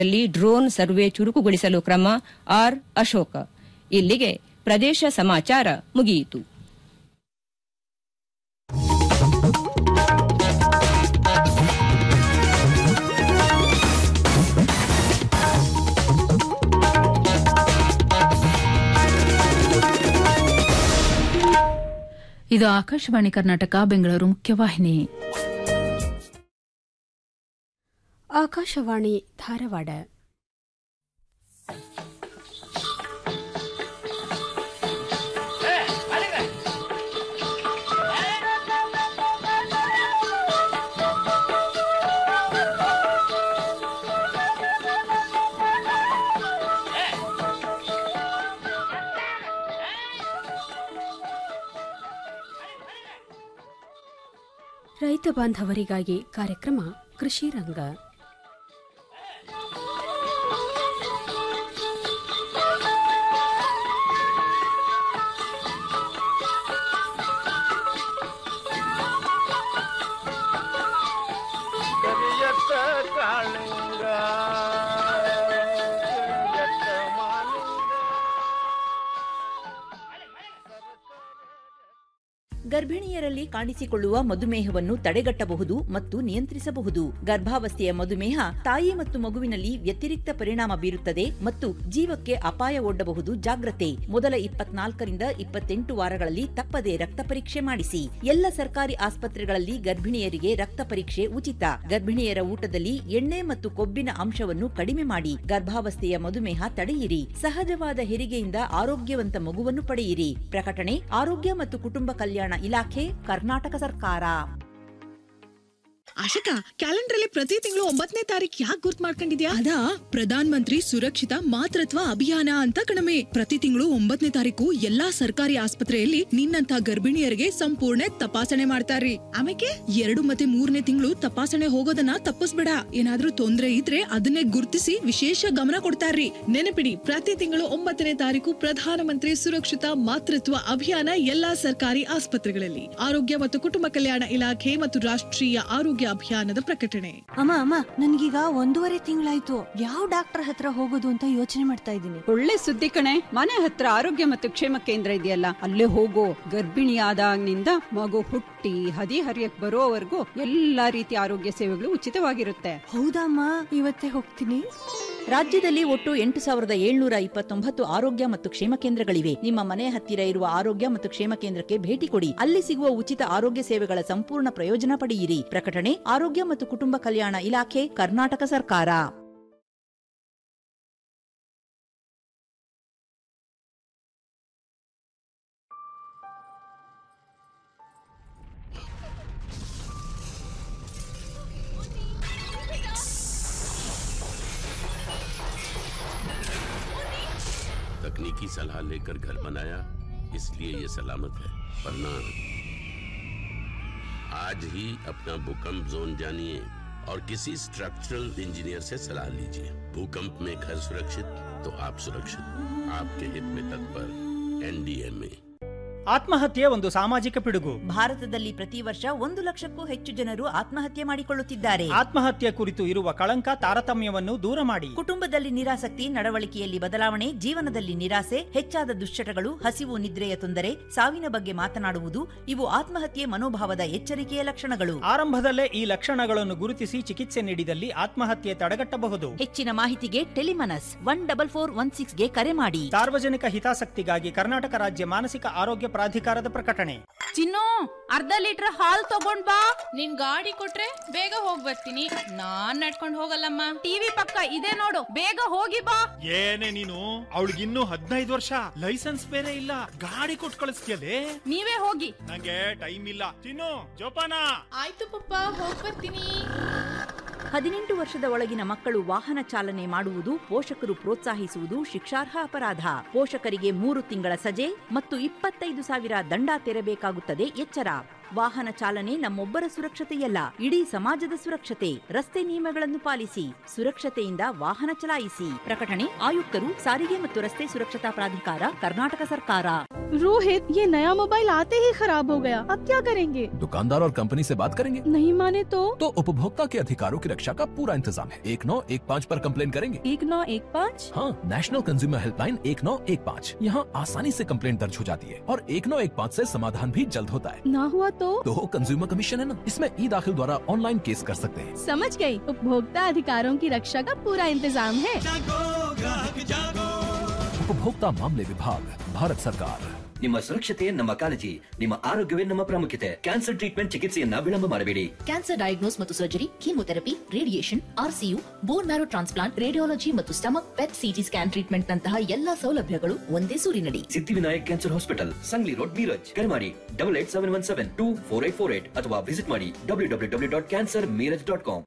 ಯಲ್ಲಿ drone survey ಚುರುಕುಗೊಳಿಸಲು ಕ್ರಮ R Ashoka ಇಲ್ಲಿಗೆ ಪ್ರದೇಶ ಸಮಾಚಾರ ಮುಗಿಯಿತು ಇದು ಆಕಾಶವಾಣಿ ಕರ್ನಾಟಕ ಬೆಂಗಳೂರು ಮುಖ್ಯವಾಹಿನಿ ಆಕಾಶವಾಣಿ ಧಾರವಾಡ ರೈತ ಬಾಂಧವರಿಗಾಗಿ ಕಾರ್ಯಕ್ರಮ ಕೃಷಿ ರಂಗ ಕರಿಯತ್ತ ಕಾಳಿಂಗ ಕರಿಯತ್ತ ಮಾಲಿಂಗ ಗರ್ಭಿಣಿಯರಲ್ಲಿ ಕಾಣಿಸಿಕೊಳ್ಳುವ ಮಧುಮೇಹವನ್ನು ತಡೆಗಟ್ಟಬಹುದು ಮತ್ತು ನಿಯಂತ್ರಿಸಬಹುದು ಗರ್ಭಾವಸ್ಥೆಯ ಮಧುಮೇಹ ತಾಯಿ ಮತ್ತು ಮಗುವಿನಲ್ಲಿ ವ್ಯತಿರಿಕ್ತ ಪರಿಣಾಮ ಬೀರುತ್ತದೆ ಮತ್ತು ಜೀವಕ್ಕೆ ಅಪಾಯ ಒಡ್ಡಬಹುದು ಜಾಗ್ರತೆ ಮೊದಲ ಇಪ್ಪತ್ನಾಲ್ಕರಿಂದ ಇಪ್ಪತ್ತೆಂಟು ವಾರಗಳಲ್ಲಿ ತಪ್ಪದೆ ರಕ್ತ ಪರೀಕ್ಷೆ ಮಾಡಿಸಿ ಎಲ್ಲ ಸರ್ಕಾರಿ ಆಸ್ಪತ್ರೆಗಳಲ್ಲಿ ಗರ್ಭಿಣಿಯರಿಗೆ ರಕ್ತ ಪರೀಕ್ಷೆ ಉಚಿತ ಗರ್ಭಿಣಿಯರ ಊಟದಲ್ಲಿ ಎಣ್ಣೆ ಮತ್ತು ಕೊಬ್ಬಿನ ಅಂಶವನ್ನು ಕಡಿಮೆ ಮಾಡಿ ಗರ್ಭಾವಸ್ಥೆಯ ಮಧುಮೇಹ ತಡೆಯಿರಿ ಸಹಜವಾದ ಹೆರಿಗೆಯಿಂದ ಆರೋಗ್ಯವಂತ ಮಗುವನ್ನು ಪಡೆಯಿರಿ ಪ್ರಕಟಣೆ ಆರೋಗ್ಯ ಮತ್ತು ಕುಟುಂಬ ಕಲ್ಯಾಣ ಇಲಾಖೆ ಕರ್ನಾಟಕ ಸರ್ಕಾರ ಆಶಿಕಾ ಕ್ಯಾಲೆಂಡರ್ ಅಲ್ಲಿ ಪ್ರತಿ ತಿಂಗಳು ಒಂಬತ್ತನೇ ತಾರೀಕು ಯಾಕೆ ಗುರ್ತ್ ಮಾಡ್ಕೊಂಡಿದ್ಯಾ ಅದಾ ಪ್ರಧಾನ್ ಮಂತ್ರಿ ಸುರಕ್ಷಿತ ಮಾತೃತ್ವ ಅಭಿಯಾನ ಅಂತ ಕಣಮೆ ಪ್ರತಿ ತಿಂಗಳು ಒಂಬತ್ತನೇ ತಾರೀಕು ಎಲ್ಲಾ ಸರ್ಕಾರಿ ಆಸ್ಪತ್ರೆಯಲ್ಲಿ ನಿನ್ನಂತ ಗರ್ಭಿಣಿಯರಿಗೆ ಸಂಪೂರ್ಣ ತಪಾಸಣೆ ಮಾಡ್ತಾರ್ರಿ ಆಮೇಲೆ ಎರಡು ಮತ್ತೆ ಮೂರನೇ ತಿಂಗಳು ತಪಾಸಣೆ ಹೋಗೋದನ್ನ ತಪ್ಪಿಸ್ಬೇಡ ಏನಾದ್ರೂ ತೊಂದ್ರೆ ಇದ್ರೆ ಅದನ್ನೇ ಗುರ್ತಿಸಿ ವಿಶೇಷ ಗಮನ ಕೊಡ್ತಾರ್ರಿ ನೆನಪಿಡಿ ಪ್ರತಿ ತಿಂಗಳು ಒಂಬತ್ತನೇ ತಾರೀಕು ಪ್ರಧಾನಮಂತ್ರಿ ಸುರಕ್ಷಿತ ಮಾತೃತ್ವ ಅಭಿಯಾನ ಎಲ್ಲಾ ಸರ್ಕಾರಿ ಆಸ್ಪತ್ರೆಗಳಲ್ಲಿ ಆರೋಗ್ಯ ಮತ್ತು ಕುಟುಂಬ ಕಲ್ಯಾಣ ಇಲಾಖೆ ಮತ್ತು ರಾಷ್ಟ್ರೀಯ ಆರೋಗ್ಯ ಅಭಿಯಾನದ ಪ್ರಕಟಣೆ ಅಮ್ಮ ಅಮ್ಮ ನನ್ಗೀಗ ಒಂದೂವರೆ ತಿಂಗಳಾಯ್ತು ಯಾವ ಡಾಕ್ಟರ್ ಹತ್ರ ಹೋಗೋದು ಅಂತ ಯೋಚನೆ ಮಾಡ್ತಾ ಇದ್ದೀನಿ ಒಳ್ಳೆ ಸುದ್ದಿ ಕಣೆ ಮನೆ ಹತ್ರ ಆರೋಗ್ಯ ಮತ್ತು ಕ್ಷೇಮ ಕೇಂದ್ರ ಇದೆಯಲ್ಲ ಅಲ್ಲೇ ಹೋಗೋ ಗರ್ಭಿಣಿ ಆದಾಗ್ನಿಂದ ಮಗು ಹುಟ್ಟಿ ಹದಿ ಹರಿಯಕ್ ಬರೋವರೆಗೂ ಎಲ್ಲಾ ರೀತಿಯ ಆರೋಗ್ಯ ಸೇವೆಗಳು ಉಚಿತವಾಗಿರುತ್ತೆ ಹೌದಮ್ಮ ಇವತ್ತೇ ಹೋಗ್ತೀನಿ ರಾಜ್ಯದಲ್ಲಿ ಒಟ್ಟು ಎಂಟು ಸಾವಿರದ ಏಳ್ನೂರ ಇಪ್ಪತ್ತೊಂಬತ್ತು ಆರೋಗ್ಯ ಮತ್ತು ಕ್ಷೇಮ ಕೇಂದ್ರಗಳಿವೆ ನಿಮ್ಮ ಮನೆ ಹತ್ತಿರ ಇರುವ ಆರೋಗ್ಯ ಮತ್ತು ಕ್ಷೇಮ ಕೇಂದ್ರಕ್ಕೆ ಭೇಟಿ ಕೊಡಿ ಅಲ್ಲಿ ಸಿಗುವ ಉಚಿತ ಆರೋಗ್ಯ ಸೇವೆಗಳ ಸಂಪೂರ್ಣ ಪ್ರಯೋಜನ ಪಡೆಯಿರಿ ಪ್ರಕಟಣೆ ಆರೋಗ್ಯ ಮತ್ತು ಕುಟುಂಬ ಕಲ್ಯಾಣ ಇಲಾಖೆ ಕರ್ನಾಟಕ ಸರ್ಕಾರ तकनीकी सलाह लेकर घर बनाया इसलिए ये सलामत है वरना आज ही अपना भूकंप जोन जानिए और किसी स्ट्रक्चरल इंजीनियर से सलाह लीजिए भूकंप में घर सुरक्षित तो आप सुरक्षित आपके हित में तत्पर एनडीएमए ಆತ್ಮಹತ್ಯೆ ಒಂದು ಸಾಮಾಜಿಕ ಪಿಡುಗು ಭಾರತದಲ್ಲಿ ಪ್ರತಿ ವರ್ಷ ಒಂದು ಲಕ್ಷಕ್ಕೂ ಹೆಚ್ಚು ಜನರು ಆತ್ಮಹತ್ಯೆ ಮಾಡಿಕೊಳ್ಳುತ್ತಿದ್ದಾರೆ ಆತ್ಮಹತ್ಯೆ ಕುರಿತು ಇರುವ ಕಳಂಕ ತಾರತಮ್ಯವನ್ನು ದೂರ ಮಾಡಿ ಕುಟುಂಬದಲ್ಲಿ ನಿರಾಸಕ್ತಿ ನಡವಳಿಕೆಯಲ್ಲಿ ಬದಲಾವಣೆ ಜೀವನದಲ್ಲಿ ನಿರಾಸೆ ಹೆಚ್ಚಾದ ದುಶ್ಚಟಗಳು ಹಸಿವು ನಿದ್ರೆಯ ತೊಂದರೆ ಸಾವಿನ ಬಗ್ಗೆ ಮಾತನಾಡುವುದು ಇವು ಆತ್ಮಹತ್ಯೆ ಮನೋಭಾವದ ಎಚ್ಚರಿಕೆಯ ಲಕ್ಷಣಗಳು ಆರಂಭದಲ್ಲೇ ಈ ಲಕ್ಷಣಗಳನ್ನು ಗುರುತಿಸಿ ಚಿಕಿತ್ಸೆ ನೀಡಿದಲ್ಲಿ ಆತ್ಮಹತ್ಯೆ ತಡೆಗಟ್ಟಬಹುದು ಹೆಚ್ಚಿನ ಮಾಹಿತಿಗೆ Tele MANAS one double four one six ಗೆ ಕರೆ ಮಾಡಿ ಸಾರ್ವಜನಿಕ ಹಿತಾಸಕ್ತಿಗಾಗಿ ಕರ್ನಾಟಕ ರಾಜ್ಯ ಮಾನಸಿಕ ಆರೋಗ್ಯ ಪ್ರಾಧಿಕಾರದ ಪ್ರಕಟಣೆ ಚಿನ್ನು ಅರ್ಧ ಲೀಟರ್ ಹಾಲ್ ತಗೊಂಡ್ ಬಾ ನಿನ್ ಗಾಡಿ ಕೊಟ್ರೆ ಬೇಗ ಹೋಗ್ ಬರ್ತೀನಿ ನಾನ್ ನಡ್ಕೊಂಡ್ ಹೋಗಲ್ಲಮ್ಮ ಟಿವಿ ಪಕ್ಕ ಇದೆ ನೋಡು ಬೇಗ ಹೋಗಿ ಬಾ ಏನೇ ನೀನು ಅವಳಿಗಿನ್ನೂ ಹದಿನೈದು ವರ್ಷ ಲೈಸೆನ್ಸ್ ಬೇರೆ ಇಲ್ಲ ಗಾಡಿ ಕೊಟ್ಟು ಕಳಿಸ್ತೀಯಲೇ ನೀವೇ ಹೋಗಿ ನಂಗೆ ಟೈಮ್ ಇಲ್ಲ ಚಿನ್ನು ಜೋಪಾನ ಆಯ್ತು ಪಪ್ಪ ಹೋಗ್ ಬರ್ತೀನಿ ಹದಿನೆಂಟು ವರ್ಷದ ಒಳಗಿನ ಮಕ್ಕಳು ವಾಹನ ಚಾಲನೆ ಮಾಡುವುದು ಪೋಷಕರು ಪ್ರೋತ್ಸಾಹಿಸುವುದು ಶಿಕ್ಷಾರ್ಹ ಅಪರಾಧ ಪೋಷಕರಿಗೆ ಮೂರು ತಿಂಗಳ ಸಜೆ ಮತ್ತು ಇಪ್ಪತ್ತೈದು ಸಾವಿರ ದಂಡ ತೆರಬೇಕಾಗುತ್ತದೆ ಎಚ್ಚರ ವಾಹನ ಚಾಲನೆ ನಮ್ಮೊಬ್ಬರ ಸುರಕ್ಷತೆಯಲ್ಲ ಇಡೀ ಸಮಾಜದ ಸುರಕ್ಷತೆ ರಸ್ತೆ ನಿಯಮಗಳನ್ನು ಪಾಲಿಸಿ ಸುರಕ್ಷತೆಯಿಂದ ವಾಹನ ಚಲಾಯಿಸಿ ಪ್ರಕಟಣೆ ಆಯುಕ್ತರು ಸಾರಿಗೆ ಮತ್ತು ರಸ್ತೆ ಸುರಕ್ಷತಾ ಪ್ರಾಧಿಕಾರ ಕರ್ನಾಟಕ ಸರ್ಕಾರ रोहित ये नया मोबाइल आते ही खराब हो गया अब क्या करेंगे दुकानदार और कंपनी से बात करेंगे नहीं माने तो तो उपभोक्ता के अधिकारों की रक्षा का पूरा इंतजाम है एक नौ एक पाँच आरोप कम्प्लेन करेंगे एक नौ एक पाँच हाँ नेशनल कंज्यूमर हेल्पलाइन एक नौ एक पाँच यहाँ आसानी से कंप्लेंट दर्ज हो जाती है और एक नौ एक पाँच ऐसी समाधान भी जल्द होता है ना हुआ तो तो कंज्यूमर कमीशन है ना इसमें ई दाखिल द्वारा ऑनलाइन केस कर सकते हैं समझ गई उपभोक्ता अधिकारों की रक्षा का पूरा इंतजाम है उपभोक्ता मामले विभाग भारत सरकार ನಿಮ್ಮ ಸುರಕ್ಷತೆ ನಮ್ಮ ಕಾಳಜಿ ನಿಮ್ಮ ಆರೋಗ್ಯವೇ ನಮ್ಮ ಪ್ರಾಮುಖ್ಯತೆ ಕ್ಯಾನ್ಸರ್ ಟ್ರೀಟ್ಮೆಂಟ್ ಚಿಕಿತ್ಸೆಯನ್ನ ವಿಳಂಬ ಮಾಡಬೇಡಿ ಕ್ಯಾನ್ಸರ್ ಡಯಾಗ್ನೋಸ್ ಮತ್ತು surgery chemotherapy radiation RCU bone marrow transplant radiology ಮತ್ತು stomach PET CT scan treatment ನಂತಹ ಎಲ್ಲಾ ಸೌಲಭ್ಯಗಳು ಒಂದೇ ಸೂರಿನಡಿ Siddhivinayak cancer hospital Sangli road Miraj ಕರೆ ಮಾಡಿ double eight seven one seven two four eight four eight ಅಥವಾ ವಿಸಿಟ್ ಮಾಡಿ W W W dot cancer Miraj dot com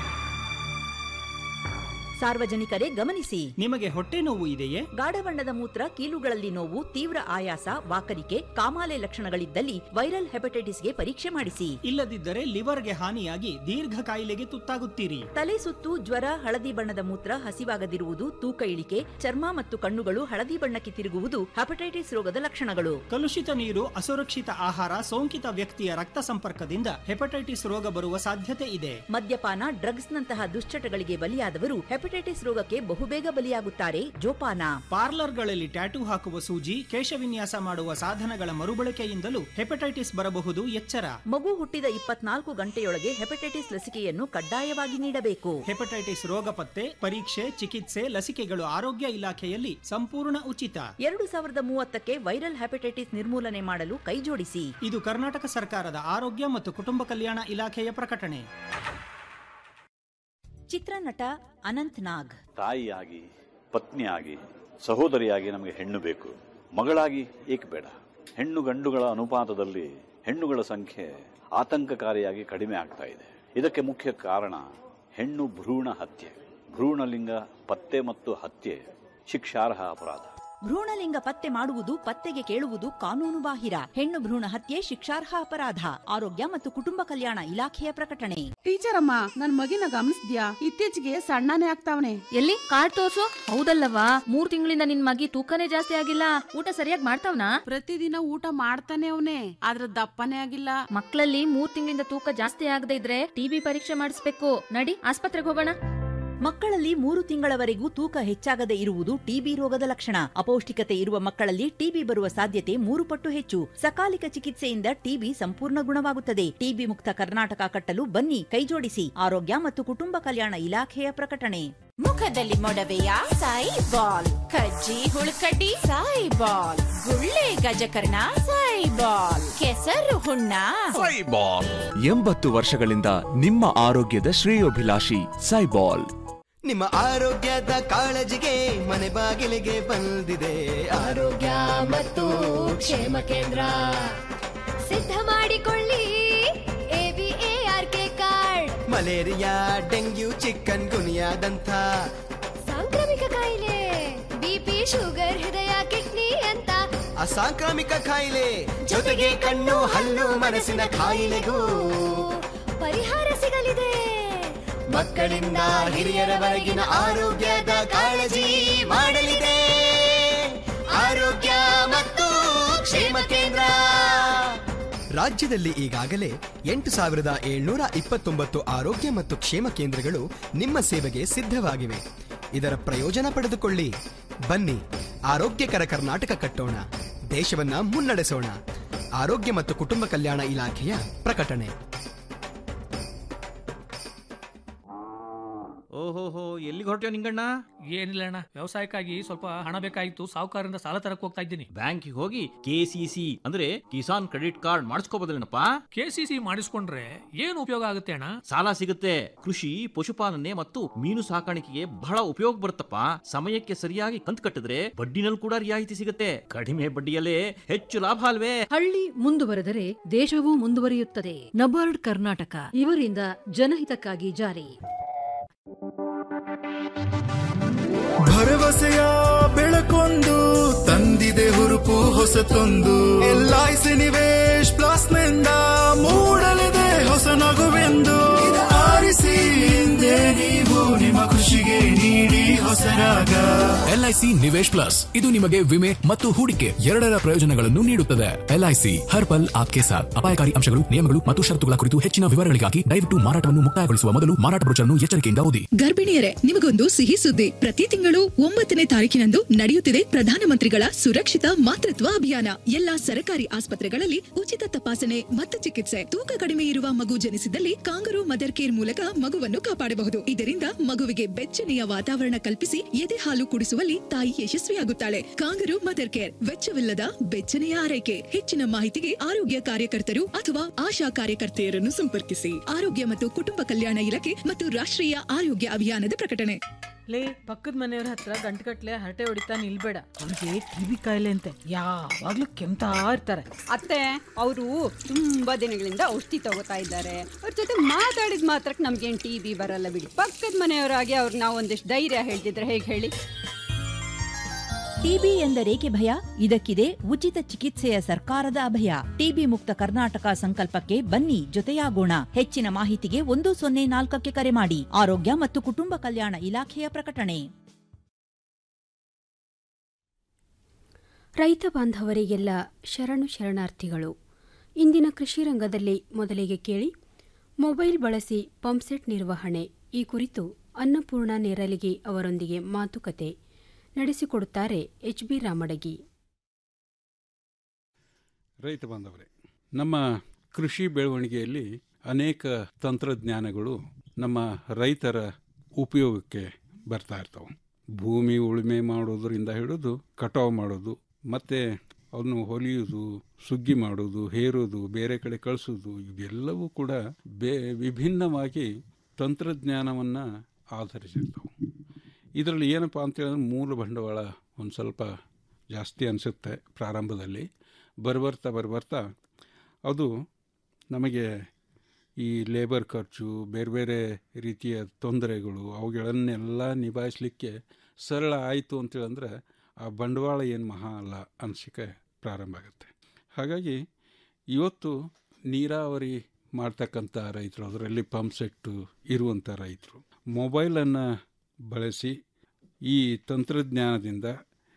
ಸಾರ್ವಜನಿಕರೇ ಗಮನಿಸಿ ನಿಮಗೆ ಹೊಟ್ಟೆ ನೋವು ಇದೆಯೇ ಗಾಢ ಬಣ್ಣದ ಮೂತ್ರ ಕೀಲುಗಳಲ್ಲಿ ನೋವು ತೀವ್ರ ಆಯಾಸ ವಾಕರಿಕೆ ಕಾಮಾಲೆ ಲಕ್ಷಣಗಳಿದ್ದಲ್ಲಿ ವೈರಲ್ ಹೆಪಟೈಟಿಸ್ಗೆ ಪರೀಕ್ಷೆ ಮಾಡಿಸಿ ಇಲ್ಲದಿದ್ದರೆ ಲಿವರ್ಗೆ ಹಾನಿಯಾಗಿ ದೀರ್ಘ ಕಾಯಿಲೆಗೆ ತುತ್ತಾಗುತ್ತೀರಿ ತಲೆ ಸುತ್ತು ಜ್ವರ ಹಳದಿ ಬಣ್ಣದ ಮೂತ್ರ ಹಸಿವಾಗದಿರುವುದು ತೂಕ ಇಳಿಕೆ ಚರ್ಮ ಮತ್ತು ಕಣ್ಣುಗಳು ಹಳದಿ ಬಣ್ಣಕ್ಕೆ ತಿರುಗುವುದು ಹೆಪಟೈಟಿಸ್ ರೋಗದ ಲಕ್ಷಣಗಳು ಕಲುಷಿತ ನೀರು ಅಸುರಕ್ಷಿತ ಆಹಾರ ಸೋಂಕಿತ ವ್ಯಕ್ತಿಯ ರಕ್ತ ಸಂಪರ್ಕದಿಂದ ಹೆಪಟೈಟಿಸ್ ರೋಗ ಬರುವ ಸಾಧ್ಯತೆ ಇದೆ ಮದ್ಯಪಾನ ಡ್ರಗ್ಸ್ ನಂತಹ ದುಶ್ಚಟಗಳಿಗೆ ಬಲಿಯಾದವರು ಹೆಪಟೈಟಿಸ್ ರೋಗಕ್ಕೆ ಬಹುಬೇಗ ಬಲಿಯಾಗುತ್ತಾರೆ ಜೋಪಾನ ಪಾರ್ಲರ್ಗಳಲ್ಲಿ ಟ್ಯಾಟೂ ಹಾಕುವ ಸೂಜಿ ಕೇಶವಿನ್ಯಾಸ ಮಾಡುವ ಸಾಧನಗಳ ಮರುಬಳಕೆಯಿಂದಲೂ ಹೆಪಟೈಟಿಸ್ ಬರಬಹುದು ಎಚ್ಚರ ಮಗು ಹುಟ್ಟಿದ ಇಪ್ಪತ್ನಾಲ್ಕು ಗಂಟೆಯೊಳಗೆ ಹೆಪಟೈಟಿಸ್ ಲಸಿಕೆಯನ್ನು ಕಡ್ಡಾಯವಾಗಿ ನೀಡಬೇಕು ಹೆಪಟೈಟಿಸ್ ರೋಗ ಪತ್ತೆ ಪರೀಕ್ಷೆ ಚಿಕಿತ್ಸೆ ಲಸಿಕೆಗಳು ಆರೋಗ್ಯ ಇಲಾಖೆಯಲ್ಲಿ ಸಂಪೂರ್ಣ ಉಚಿತ ಎರಡು ಸಾವಿರದ ಮೂವತ್ತಕ್ಕೆ ವೈರಲ್ ಹೆಪಟೈಟಿಸ್ ನಿರ್ಮೂಲನೆ ಮಾಡಲು ಕೈಜೋಡಿಸಿ ಇದು ಕರ್ನಾಟಕ ಸರ್ಕಾರದ ಆರೋಗ್ಯ ಮತ್ತು ಕುಟುಂಬ ಕಲ್ಯಾಣ ಇಲಾಖೆಯ ಪ್ರಕಟಣೆ ಚಿತ್ರನಟ ಅನಂತ್ ನಾಗ್ ತಾಯಿಯಾಗಿ ಪತ್ನಿಯಾಗಿ ಸಹೋದರಿಯಾಗಿ ನಮಗೆ ಹೆಣ್ಣು ಬೇಕು ಮಗಳಾಗಿ ಏಕೆ ಬೇಡ ಹೆಣ್ಣು ಗಂಡುಗಳ ಅನುಪಾತದಲ್ಲಿ ಹೆಣ್ಣುಗಳ ಸಂಖ್ಯೆ ಆತಂಕಕಾರಿಯಾಗಿ ಕಡಿಮೆ ಆಗ್ತಾ ಇದೆ ಇದಕ್ಕೆ ಮುಖ್ಯ ಕಾರಣ ಹೆಣ್ಣು ಭ್ರೂಣ ಹತ್ಯೆ ಭ್ರೂಣಲಿಂಗ ಪತ್ತೆ ಮತ್ತು ಹತ್ಯೆ ಶಿಕ್ಷಾರ್ಹ ಅಪರಾಧ ಭ್ರೂಣಲಿಂಗ ಪತ್ತೆ ಮಾಡುವುದು ಪತ್ತೆಗೆ ಕೇಳುವುದು ಕಾನೂನು ಬಾಹಿರ ಹೆಣ್ಣು ಭ್ರೂಣ ಹತ್ಯೆ ಶಿಕ್ಷಾರ್ಹ ಅಪರಾಧ ಆರೋಗ್ಯ ಮತ್ತು ಕುಟುಂಬ ಕಲ್ಯಾಣ ಇಲಾಖೆಯ ಪ್ರಕಟಣೆ ಟೀಚರ್ ಅಮ್ಮ ನನ್ ಮಗಿನ ಗಮನಿಸ್ದ್ಯಾ ಇತ್ತೀಚೆಗೆ ಸಣ್ಣನೇ ಆಗ್ತಾವನೆ ಎಲ್ಲಿ ಕಾರ್ಡ್ ತೋರ್ಸು ಹೌದಲ್ಲವಾ ಮೂರ್ ತಿಂಗಳಿಂದ ನಿನ್ ಮಗಿ ತೂಕನೇ ಜಾಸ್ತಿ ಆಗಿಲ್ಲ ಊಟ ಸರಿಯಾಗಿ ಮಾಡ್ತಾವ್ನಾ ಪ್ರತಿದಿನ ಊಟ ಮಾಡ್ತಾನೆ ಅವನೇ ಆದ್ರ ದಪ್ಪನೇ ಆಗಿಲ್ಲ ಮಕ್ಕಳಲ್ಲಿ ಮೂರ್ ತಿಂಗಳಿಂದ ತೂಕ ಜಾಸ್ತಿ ಆಗದೆ ಇದ್ರೆ ಟಿಬಿ ಪರೀಕ್ಷೆ ಮಾಡಿಸ್ಬೇಕು ನಡಿ ಆಸ್ಪತ್ರೆಗೆ ಹೋಗೋಣ ಮಕ್ಕಳಲ್ಲಿ ಮೂರು ತಿಂಗಳವರೆಗೂ ತೂಕ ಹೆಚ್ಚಾಗದೆ ಇರುವುದು ಟಿಬಿ ರೋಗದ ಲಕ್ಷಣ ಅಪೌಷ್ಟಿಕತೆ ಇರುವ ಮಕ್ಕಳಲ್ಲಿ ಟಿಬಿ ಬರುವ ಸಾಧ್ಯತೆ ಮೂರು ಪಟ್ಟು ಹೆಚ್ಚು ಸಕಾಲಿಕ ಚಿಕಿತ್ಸೆಯಿಂದ ಟಿಬಿ ಸಂಪೂರ್ಣ ಗುಣವಾಗುತ್ತದೆ ಟಿಬಿ ಮುಕ್ತ ಕರ್ನಾಟಕ ಕಟ್ಟಲು ಬನ್ನಿ ಕೈಜೋಡಿಸಿ ಆರೋಗ್ಯ ಮತ್ತು ಕುಟುಂಬ ಕಲ್ಯಾಣ ಇಲಾಖೆಯ ಪ್ರಕಟಣೆ ಮುಖದಲ್ಲಿ ಮೊಡವೆಯ ಸಾಯಿ ಬಾಲ್ ಕಜ್ಜಿ ಹುಳುಕಡ್ಡಿ ಸಾಯಿ ಬಾಲ್ ಗುಳ್ಳೆ ಗಜಕರ್ಣ ಸಾಯಿ ಬಾಲ್ ಕೆಸರು ಹುಣ್ಣ ಎಂಬತ್ತು ವರ್ಷಗಳಿಂದ ನಿಮ್ಮ ಆರೋಗ್ಯದ ಶ್ರೇಯೋಭಿಲಾಷಿ ಸೈಬಾಲ್ ನಿಮ್ಮ ಆರೋಗ್ಯದ ಕಾಳಜಿಗೆ ಮನೆ ಬಾಗಿಲಿಗೆ ಬಂದಿದೆ ಆರೋಗ್ಯ ಮತ್ತು ಕ್ಷೇಮ ಕೇಂದ್ರ ಸಿದ್ಧ ಮಾಡಿಕೊಳ್ಳಿ ಎವಿಎಆರ್ಕೆ ಕಾರ್ಡ್ ಮಲೇರಿಯಾ ಡೆಂಗ್ಯೂ ಚಿಕನ್ ಗುನಿಯಾದಂಥ ಸಾಂಕ್ರಾಮಿಕ ಕಾಯಿಲೆ ಬಿಪಿ ಶುಗರ್ ಹೃದಯ ಕಿಡ್ನಿ ಅಂತ ಅಸಾಂಕ್ರಾಮಿಕ ಕಾಯಿಲೆ ಜೊತೆಗೆ ಕಣ್ಣು ಹಲ್ಲು ಮನಸ್ಸಿನ ಕಾಯಿಲೆಗೂ ಪರಿಹಾರ ಸಿಗಲಿದೆ ಮಕ್ಕಳಿಂದ ಹಿರಿಯರವರೆಗಿನ ಆರೋಗ್ಯದ ಕಾಳಜಿ ಮಾಡಲಿದೆ ಆರೋಗ್ಯ ಮತ್ತು ಕ್ಷೇಮ ಕೇಂದ್ರ ರಾಜ್ಯದಲ್ಲಿ ಈಗಾಗಲೇ ಎಂಟು ಸಾವಿರದ ಏಳ್ನೂರ ಇಪ್ಪತ್ತೊಂಬತ್ತು ಆರೋಗ್ಯ ಮತ್ತು ಕ್ಷೇಮ ಕೇಂದ್ರಗಳು ನಿಮ್ಮ ಸೇವೆಗೆ ಸಿದ್ಧವಾಗಿವೆ ಇದರ ಪ್ರಯೋಜನ ಪಡೆದುಕೊಳ್ಳಿ ಬನ್ನಿ ಆರೋಗ್ಯಕರ ಕರ್ನಾಟಕ ಕಟ್ಟೋಣ ದೇಶವನ್ನ ಮುನ್ನಡೆಸೋಣ ಆರೋಗ್ಯ ಮತ್ತು ಕುಟುಂಬ ಕಲ್ಯಾಣ ಇಲಾಖೆಯ ಪ್ರಕಟಣೆ ಓಹೋಹೋ ಎಲ್ಲಿಗೆ ಹೊರಟ್ಯೋ ನಿಂಗಣ್ಣ ಏನಿಲ್ಲ ಅಣ್ಣ ವ್ಯವಸಾಯಕ್ಕಾಗಿ ಸ್ವಲ್ಪ ಹಣ ಬೇಕಾಗಿತ್ತು ಸಾಹುಕಾರರಿಂದ ಸಾಲ ತರಕ್ ಹೋಗ್ತಾ ಇದ್ದೀನಿ ಬ್ಯಾಂಕಿಗೆ ಹೋಗಿ ಕೆ ಸಿ ಸಿ ಅಂದ್ರೆ ಕಿಸಾನ್ ಕ್ರೆಡಿಟ್ ಕಾರ್ಡ್ ಮಾಡಿಸ್ಕೋಬೋದೇನಪ್ಪ ಕೆ ಸಿ ಸಿ ಮಾಡಿಸ್ಕೊಂಡ್ರೆ ಏನು ಉಪಯೋಗ ಆಗುತ್ತೆ ಅಣ್ಣ ಸಾಲ ಸಿಗುತ್ತೆ ಕೃಷಿ ಪಶುಪಾಲನೆ ಮತ್ತು ಮೀನು ಸಾಕಾಣಿಕೆಗೆ ಬಹಳ ಉಪಯೋಗ ಬರುತ್ತಪ್ಪ ಸಮಯಕ್ಕೆ ಸರಿಯಾಗಿ ಕಂತು ಕಟ್ಟಿದ್ರೆ ಬಡ್ಡಿನಲ್ಲಿ ಕೂಡ ರಿಯಾಯಿತಿ ಸಿಗುತ್ತೆ ಕಡಿಮೆ ಬಡ್ಡಿಯಲ್ಲೇ ಹೆಚ್ಚು ಲಾಭ ಅಲ್ವೇ ಹಳ್ಳಿ ಮುಂದುವರೆದರೆ ದೇಶವೂ ಮುಂದುವರಿಯುತ್ತದೆ ನಬಾರ್ಡ್ ಕರ್ನಾಟಕ ಇವರಿಂದ ಜನಹಿತಕ್ಕಾಗಿ ಜಾರಿ ಭರವಸೆಯ ಬೆಳಕೊಂದು ತಂದಿದೆ ಹುರುಪು ಹೊಸತೊಂದು ಎಲ್ಐಸಿ ನಿವೇಶ್ ಪ್ಲಸ್ ನಿಂದ ಮೂಡಲಿದೆ ಹೊಸ ನಗುವೆಂದು ಆರಿಸಿ ಹಿಂದೆ ನೀವು ನಿಮ್ಮ ಖುಷಿಗೆ ನೀಡಿ ಹೊಸ ಸರಾಗ ಎಲ್ಐಸಿ ನಿವೇಶ್ ಪ್ಲಸ್ ಇದು ನಿಮಗೆ ವಿಮೆ ಮತ್ತು ಹೂಡಿಕೆ ಎರಡರ ಪ್ರಯೋಜನಗಳನ್ನು ನೀಡುತ್ತದೆ ಎಲ್ಐಸಿ ಹರ್ ಪಲ್ ಆಪ್ಕೆ ಸಾಥ್ ಅಪಾಯಕಾರಿ ಅಂಶಗಳು ನಿಯಮಗಳು ಮತ್ತು ಷರತ್ತುಗಳ ಕುರಿತು ಹೆಚ್ಚಿನ ವಿವರಗಳಿಗಾಗಿ ದಯವಿಟ್ಟು ಮಾರಾಟವನ್ನು ಮುಕ್ತಾಯಗೊಳಿಸುವ ಮೊದಲು ಮಾರಾಟ ಬ್ರೋಚರ್ನ್ನು ಎಚ್ಚರಿಕೆಯಿಂದ ಓದಿ ಗರ್ಭಿಣಿಯರೇ ನಿಮಗೊಂದು ಸಿಹಿ ಸುದ್ದಿ ಪ್ರತಿ ತಿಂಗಳು ಒಂಬತ್ತನೇ ತಾರೀಕಿನಂದು ನಡೆಯುತ್ತಿದೆ ಪ್ರಧಾನಮಂತ್ರಿಗಳ ಸುರಕ್ಷಿತ ಮಾತೃತ್ವ ಅಭಿಯಾನ ಎಲ್ಲಾ ಸರ್ಕಾರಿ ಆಸ್ಪತ್ರೆಗಳಲ್ಲಿ ಉಚಿತ ತಪಾಸಣೆ ಮತ್ತು ಚಿಕಿತ್ಸೆ ತೂಕ ಕಡಿಮೆ ಇರುವ ಮಗು ಜನಿಸಿದಲ್ಲಿ ಕಾಂಗರು ಮದರ್ ಕೇರ್ ಮೂಲಕ ಮಗುವನ್ನು ಕಾಪಾಡಬಹುದು ಇದರಿಂದ ಮಗುವಿಗೆ ಬೆಚ್ಚನೆಯ ವಾತಾವರಣ ಕಲ್ಪಿಸಿ ಎದೆ ಹಾಲು ಕುಡಿಸುವಲ್ಲಿ ತಾಯಿ ಯಶಸ್ವಿಯಾಗುತ್ತಾಳೆ ಕಾಂಗರು ಮದರ್ ಕೇರ್ ವೆಚ್ಚವಿಲ್ಲದ ಬೆಚ್ಚನೆಯ ಆರೈಕೆ ಹೆಚ್ಚಿನ ಮಾಹಿತಿಗೆ ಆರೋಗ್ಯ ಕಾರ್ಯಕರ್ತರು ಅಥವಾ ಆಶಾ ಕಾರ್ಯಕರ್ತೆಯರನ್ನು ಸಂಪರ್ಕಿಸಿ ಆರೋಗ್ಯ ಮತ್ತು ಕುಟುಂಬ ಕಲ್ಯಾಣ ಇಲಾಖೆ ಮತ್ತು ರಾಷ್ಟ್ರೀಯ ಆರೋಗ್ಯ ಅಭಿಯಾನದ ಪ್ರಕಟಣೆ ಲೇ ಪಕ್ಕದ ಮನೆಯವ್ರ ಹತ್ರ ಗಂಟುಗಟ್ಲೆ ಹರಟೆ ಹೊಡಿತಾ ನಿಲ್ಬೇಡ ಅವ್ರಿಗೆ ಟಿವಿ ಕಾಯಿಲೆ ಅಂತೆ ಯಾವಾಗ್ಲೂ ಕೆಮ್ತಾ ಇರ್ತಾರೆ ಅತ್ತೆ ಅವರು ತುಂಬಾ ದಿನಗಳಿಂದ ಔಷಧಿ ತಗೋತಾ ಇದ್ದಾರೆ ಅವ್ರ ಜೊತೆ ಮಾತಾಡಿದ ಮಾತ್ರಕ್ಕೆ ನಮ್ಗೇನ್ ಟಿ ಬಿ ಬರಲ್ಲ ಬಿಡಿ ಪಕ್ಕದ ಮನೆಯವರಾಗಿ ಅವ್ರಿಗೆ ನಾವು ಒಂದಿಷ್ಟು ಧೈರ್ಯ ಹೇಳ್ತಿದ್ರೆ ಹೇಗೆ ಹೇಳಿ ಟಿಬಿ ಎಂದರೇಕೆ ಭಯ ಇದಕ್ಕಿದೆ ಉಚಿತ ಚಿಕಿತ್ಸೆಯ ಸರ್ಕಾರದ ಅಭಯ ಟಿಬಿ ಮುಕ್ತ ಕರ್ನಾಟಕ ಸಂಕಲ್ಪಕ್ಕೆ ಬನ್ನಿ ಜೊತೆಯಾಗೋಣ ಹೆಚ್ಚಿನ ಮಾಹಿತಿಗೆ ಒಂದು ಸೊನ್ನೆ ನಾಲ್ಕಕ್ಕೆ ಕರೆ ಮಾಡಿ ಆರೋಗ್ಯ ಮತ್ತು ಕುಟುಂಬ ಕಲ್ಯಾಣ ಇಲಾಖೆಯ ಪ್ರಕಟಣೆ ರೈತ ಬಾಂಧವರಿಗೆಲ್ಲ ಶರಣು ಶರಣಾರ್ಥಿಗಳು ಇಂದಿನ ಕೃಷಿ ರಂಗದಲ್ಲಿ ಮೊದಲಿಗೆ ಕೇಳಿ ಮೊಬೈಲ್ ಬಳಸಿ ಪಂಪ್ಸೆಟ್ ನಿರ್ವಹಣೆ ಈ ಕುರಿತು ಅನ್ನಪೂರ್ಣ ನೇರಲಿಗೆ ಅವರೊಂದಿಗೆ ಮಾತುಕತೆ ನಡೆಸಿಕೊಡುತ್ತಾರೆ ಎಚ್ ಬಿ ರಾಮಡಗಿ ರೈತ ಬಾಂಧವರೇ ನಮ್ಮ ಕೃಷಿ ಬೆಳವಣಿಗೆಯಲ್ಲಿ ಅನೇಕ ತಂತ್ರಜ್ಞಾನಗಳು ನಮ್ಮ ರೈತರ ಉಪಯೋಗಕ್ಕೆ ಬರ್ತಾ ಇರ್ತವೆ ಭೂಮಿ ಉಳುಮೆ ಮಾಡೋದರಿಂದ ಹಿಡಿದು ಕಟಾವು ಮಾಡೋದು ಮತ್ತು ಅದನ್ನು ಹೊಲಿಯೋದು ಸುಗ್ಗಿ ಮಾಡೋದು ಹೇರೋದು ಬೇರೆ ಕಡೆ ಕಳಿಸೋದು ಇವೆಲ್ಲವೂ ಕೂಡ ಬೇ ವಿಭಿನ್ನವಾಗಿ ತಂತ್ರಜ್ಞಾನವನ್ನು ಆಧರಿಸಿರ್ತವೆ ಇದರಲ್ಲಿ ಏನಪ್ಪ ಅಂತೇಳಿದ್ರೆ ಮೂಲ ಬಂಡವಾಳ ಒಂದು ಸ್ವಲ್ಪ ಜಾಸ್ತಿ ಅನಿಸುತ್ತೆ ಪ್ರಾರಂಭದಲ್ಲಿ ಬರ್ಬರ್ತಾ ಬರ್ಬರ್ತಾ ಅದು ನಮಗೆ ಈ ಲೇಬರ್ ಖರ್ಚು ಬೇರೆ ಬೇರೆ ರೀತಿಯ ತೊಂದರೆಗಳು ಅವುಗಳನ್ನೆಲ್ಲ ನಿಭಾಯಿಸಲಿಕ್ಕೆ ಸರಳ ಆಯಿತು ಅಂತೇಳಂದ್ರೆ ಆ ಬಂಡವಾಳ ಏನು ಮಹಾ ಅಲ್ಲ ಅನಿಸಿಕೆ ಪ್ರಾರಂಭ ಆಗುತ್ತೆ ಹಾಗಾಗಿ ಇವತ್ತು ನೀರಾವರಿ ಮಾಡ್ತಕ್ಕಂಥ ರೈತರು ಅದರಲ್ಲಿ ಪಂಪ್ ಸೆಟ್ಟು ಇರುವಂಥ ರೈತರು ಮೊಬೈಲನ್ನು ಬಳಸಿ ಈ ತಂತ್ರಜ್ಞಾನದಿಂದ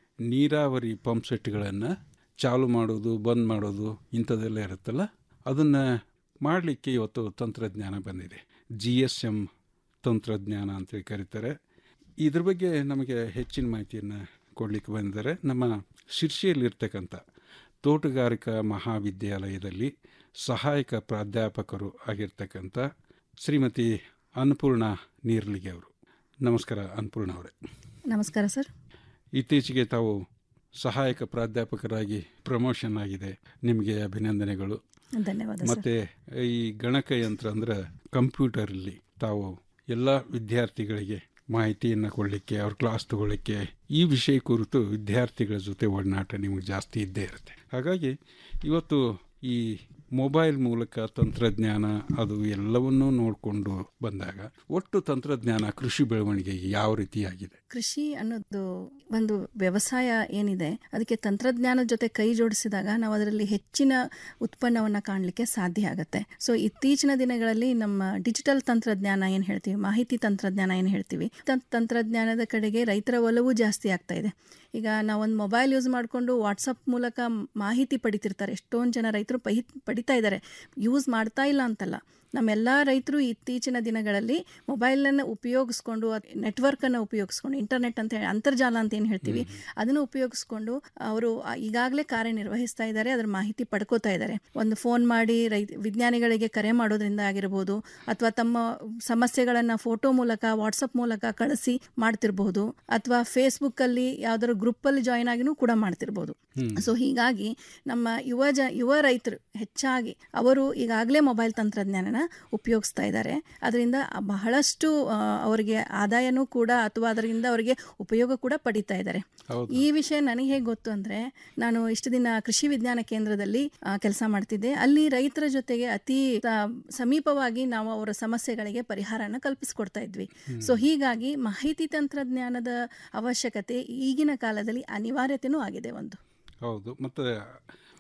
ನೀರಾವರಿ ಪಂಪ್ ಸೆಟ್ಗಳನ್ನು ಚಾಲು ಮಾಡೋದು ಬಂದ್ ಮಾಡೋದು ಇಂಥದ್ದೆಲ್ಲ ಇರುತ್ತಲ್ಲ ಅದನ್ನು ಮಾಡಲಿಕ್ಕೆ ಇವತ್ತು ತಂತ್ರಜ್ಞಾನ ಬಂದಿದೆ ಜಿ ಎಸ್ ಎಮ್ ತಂತ್ರಜ್ಞಾನ ಅಂತೇಳಿ ಕರೀತಾರೆ ಇದ್ರ ಬಗ್ಗೆ ನಮಗೆ ಹೆಚ್ಚಿನ ಮಾಹಿತಿಯನ್ನು ಕೊಡಲಿಕ್ಕೆ ಬಂದಿದ್ದಾರೆ ನಮ್ಮ ಶಿರ್ಷಿಯಲ್ಲಿರ್ತಕ್ಕಂಥ ತೋಟಗಾರಿಕಾ ಮಹಾವಿದ್ಯಾಲಯದಲ್ಲಿ ಸಹಾಯಕ ಪ್ರಾಧ್ಯಾಪಕರು ಆಗಿರ್ತಕ್ಕಂಥ ಶ್ರೀಮತಿ ಅನ್ನಪೂರ್ಣ ನೀರ್ಲಿಗೆ ಅವರು ನಮಸ್ಕಾರ ಅನ್ನಪೂರ್ಣ ಅವರೇ ನಮಸ್ಕಾರ ಸರ್ ಇತ್ತೀಚೆಗೆ ತಾವು ಸಹಾಯಕ ಪ್ರಾಧ್ಯಾಪಕರಾಗಿ ಪ್ರಮೋಷನ್ ಆಗಿದೆ ನಿಮಗೆ ಅಭಿನಂದನೆಗಳು ಧನ್ಯವಾದ ಸರ್ ಮತ್ತೆ ಈ ಗಣಕಯಂತ್ರ ಅಂದ್ರೆ ಕಂಪ್ಯೂಟರಲ್ಲಿ ತಾವು ಎಲ್ಲ ವಿದ್ಯಾರ್ಥಿಗಳಿಗೆ ಮಾಹಿತಿಯನ್ನು ಕೊಡಲಿಕ್ಕೆ ಅವ್ರ ಕ್ಲಾಸ್ ತಗೊಳ್ಳಿಕ್ಕೆ ಈ ವಿಷಯ ಕುರಿತು ವಿದ್ಯಾರ್ಥಿಗಳ ಜೊತೆ ಒಡನಾಟ ನಿಮಗೆ ಜಾಸ್ತಿ ಇದ್ದೇ ಇರುತ್ತೆ ಹಾಗಾಗಿ ಇವತ್ತು ಈ ಮೊಬೈಲ್ ಮೂಲಕ ತಂತ್ರಜ್ಞಾನ ಅದು ಎಲ್ಲವನ್ನೂ ನೋಡಿಕೊಂಡು ಬಂದಾಗ ಒಟ್ಟು ತಂತ್ರಜ್ಞಾನ ಕೃಷಿ ಬೆಳವಣಿಗೆಗೆ ಯಾವ ರೀತಿಯಾಗಿದೆ ಕೃಷಿ ಅನ್ನೋದು ಒಂದು ವ್ಯವಸಾಯ ಏನಿದೆ ಅದಕ್ಕೆ ತಂತ್ರಜ್ಞಾನದ ಜೊತೆ ಕೈ ಜೋಡಿಸಿದಾಗ ನಾವು ಅದರಲ್ಲಿ ಹೆಚ್ಚಿನ ಉತ್ಪನ್ನವನ್ನು ಕಾಣಲಿಕ್ಕೆ ಸಾಧ್ಯ ಆಗುತ್ತೆ ಸೊ ಇತ್ತೀಚಿನ ದಿನಗಳಲ್ಲಿ ನಮ್ಮ ಡಿಜಿಟಲ್ ತಂತ್ರಜ್ಞಾನ ಏನು ಹೇಳ್ತೀವಿ ಮಾಹಿತಿ ತಂತ್ರಜ್ಞಾನ ಏನು ಹೇಳ್ತೀವಿ ತಂ- ತಂತ್ರಜ್ಞಾನದ ಕಡೆಗೆ ರೈತರ ಒಲವು ಜಾಸ್ತಿ ಆಗ್ತಾ ಇದೆ ಈಗ ನಾವೊಂದು ಮೊಬೈಲ್ ಯೂಸ್ ಮಾಡಿಕೊಂಡು ವಾಟ್ಸಪ್ ಮೂಲಕ ಮಾಹಿತಿ ಪಡಿತಿರ್ತಾರೆ ಎಷ್ಟೊಂದು ಜನ ರೈತರು ಪೈ ಪಡಿತಾ ಇದ್ದಾರೆ ಯೂಸ್ ಮಾಡ್ತಾ ಇಲ್ಲ ಅಂತಲ್ಲ ನಮ್ಮೆಲ್ಲ ರೈತರು ಇತ್ತೀಚಿನ ದಿನಗಳಲ್ಲಿ ಮೊಬೈಲನ್ನು ಉಪಯೋಗಿಸ್ಕೊಂಡು ನೆಟ್ವರ್ಕನ್ನು ಉಪಯೋಗಿಸ್ಕೊಂಡು ಇಂಟರ್ನೆಟ್ ಅಂತ ಹೇಳಿ ಅಂತರ್ಜಾಲ ಅಂತ ಏನು ಹೇಳ್ತೀವಿ ಅದನ್ನು ಉಪಯೋಗಿಸ್ಕೊಂಡು ಅವರು ಈಗಾಗಲೇ ಕಾರ್ಯನಿರ್ವಹಿಸ್ತಾ ಇದ್ದಾರೆ ಅದರ ಮಾಹಿತಿ ಪಡ್ಕೋತಾ ಇದ್ದಾರೆ ಒಂದು ಫೋನ್ ಮಾಡಿ ರೈತ ವಿಜ್ಞಾನಿಗಳಿಗೆ ಕರೆ ಮಾಡೋದ್ರಿಂದ ಆಗಿರ್ಬೋದು ಅಥವಾ ತಮ್ಮ ಸಮಸ್ಯೆಗಳನ್ನು ಫೋಟೋ ಮೂಲಕ ವಾಟ್ಸಪ್ ಮೂಲಕ ಕಳಿಸಿ ಮಾಡ್ತಿರ್ಬೋದು ಅಥವಾ ಫೇಸ್ಬುಕ್ಕಲ್ಲಿ ಯಾವ್ದಾದ್ರು ಗ್ರೂಪಲ್ಲಿ ಜಾಯಿನ್ ಆಗಿನೂ ಕೂಡ ಮಾಡ್ತಿರ್ಬೋದು ಸೊ ಹೀಗಾಗಿ ನಮ್ಮ ಯುವ ಜ ಯುವ ರೈತರು ಹೆಚ್ಚಾಗಿ ಅವರು ಈಗಾಗಲೇ ಮೊಬೈಲ್ ತಂತ್ರಜ್ಞಾನನ ಉಪಯೋಗಿಸ್ತಾ ಇದ್ದಾರೆ ಅದರಿಂದ ಬಹಳಷ್ಟು ಆ, ಅವರಿಗೆ ಆದಾಯನೂ ಕೂಡ ಅಥವಾ ಅದರಿಂದ ಅವರಿಗೆ ಉಪಯೋಗ ಕೂಡ ಪಡಿತಾ ಇದ್ದಾರೆ ಹೌದು. ಈ ವಿಷಯ ನನಗೆ ಹೇಗೆ ಗೊತ್ತು ಅಂದರೆ ನಾನು ಇಷ್ಟು ದಿನ ಕೃಷಿ ವಿಜ್ಞಾನ ಕೇಂದ್ರದಲ್ಲಿ ಕೆಲಸ ಮಾಡ್ತಿದ್ದೆ ಅಲ್ಲಿ ರೈತರ ಜೊತೆಗೆ ಅತಿ ಆ, ಸಮೀಪವಾಗಿ ನಾವು ಅವರ ಸಮಸ್ಯೆಗಳಿಗೆ ಪರಿಹಾರನ ಕಲ್ಪಿಸ್ಕೊಡ್ತಾ ಇದ್ವಿ ಸೊ ಹೀಗಾಗಿ ಮಾಹಿತಿ ತಂತ್ರಜ್ಞಾನದ ಅವಶ್ಯಕತೆ ಈಗಿನ ಕಾಲದಲ್ಲಿ ಅನಿವಾರ್ಯತೆನೂ ಆಗಿದೆ ಒಂದು ಹೌದು ಮತ್ತು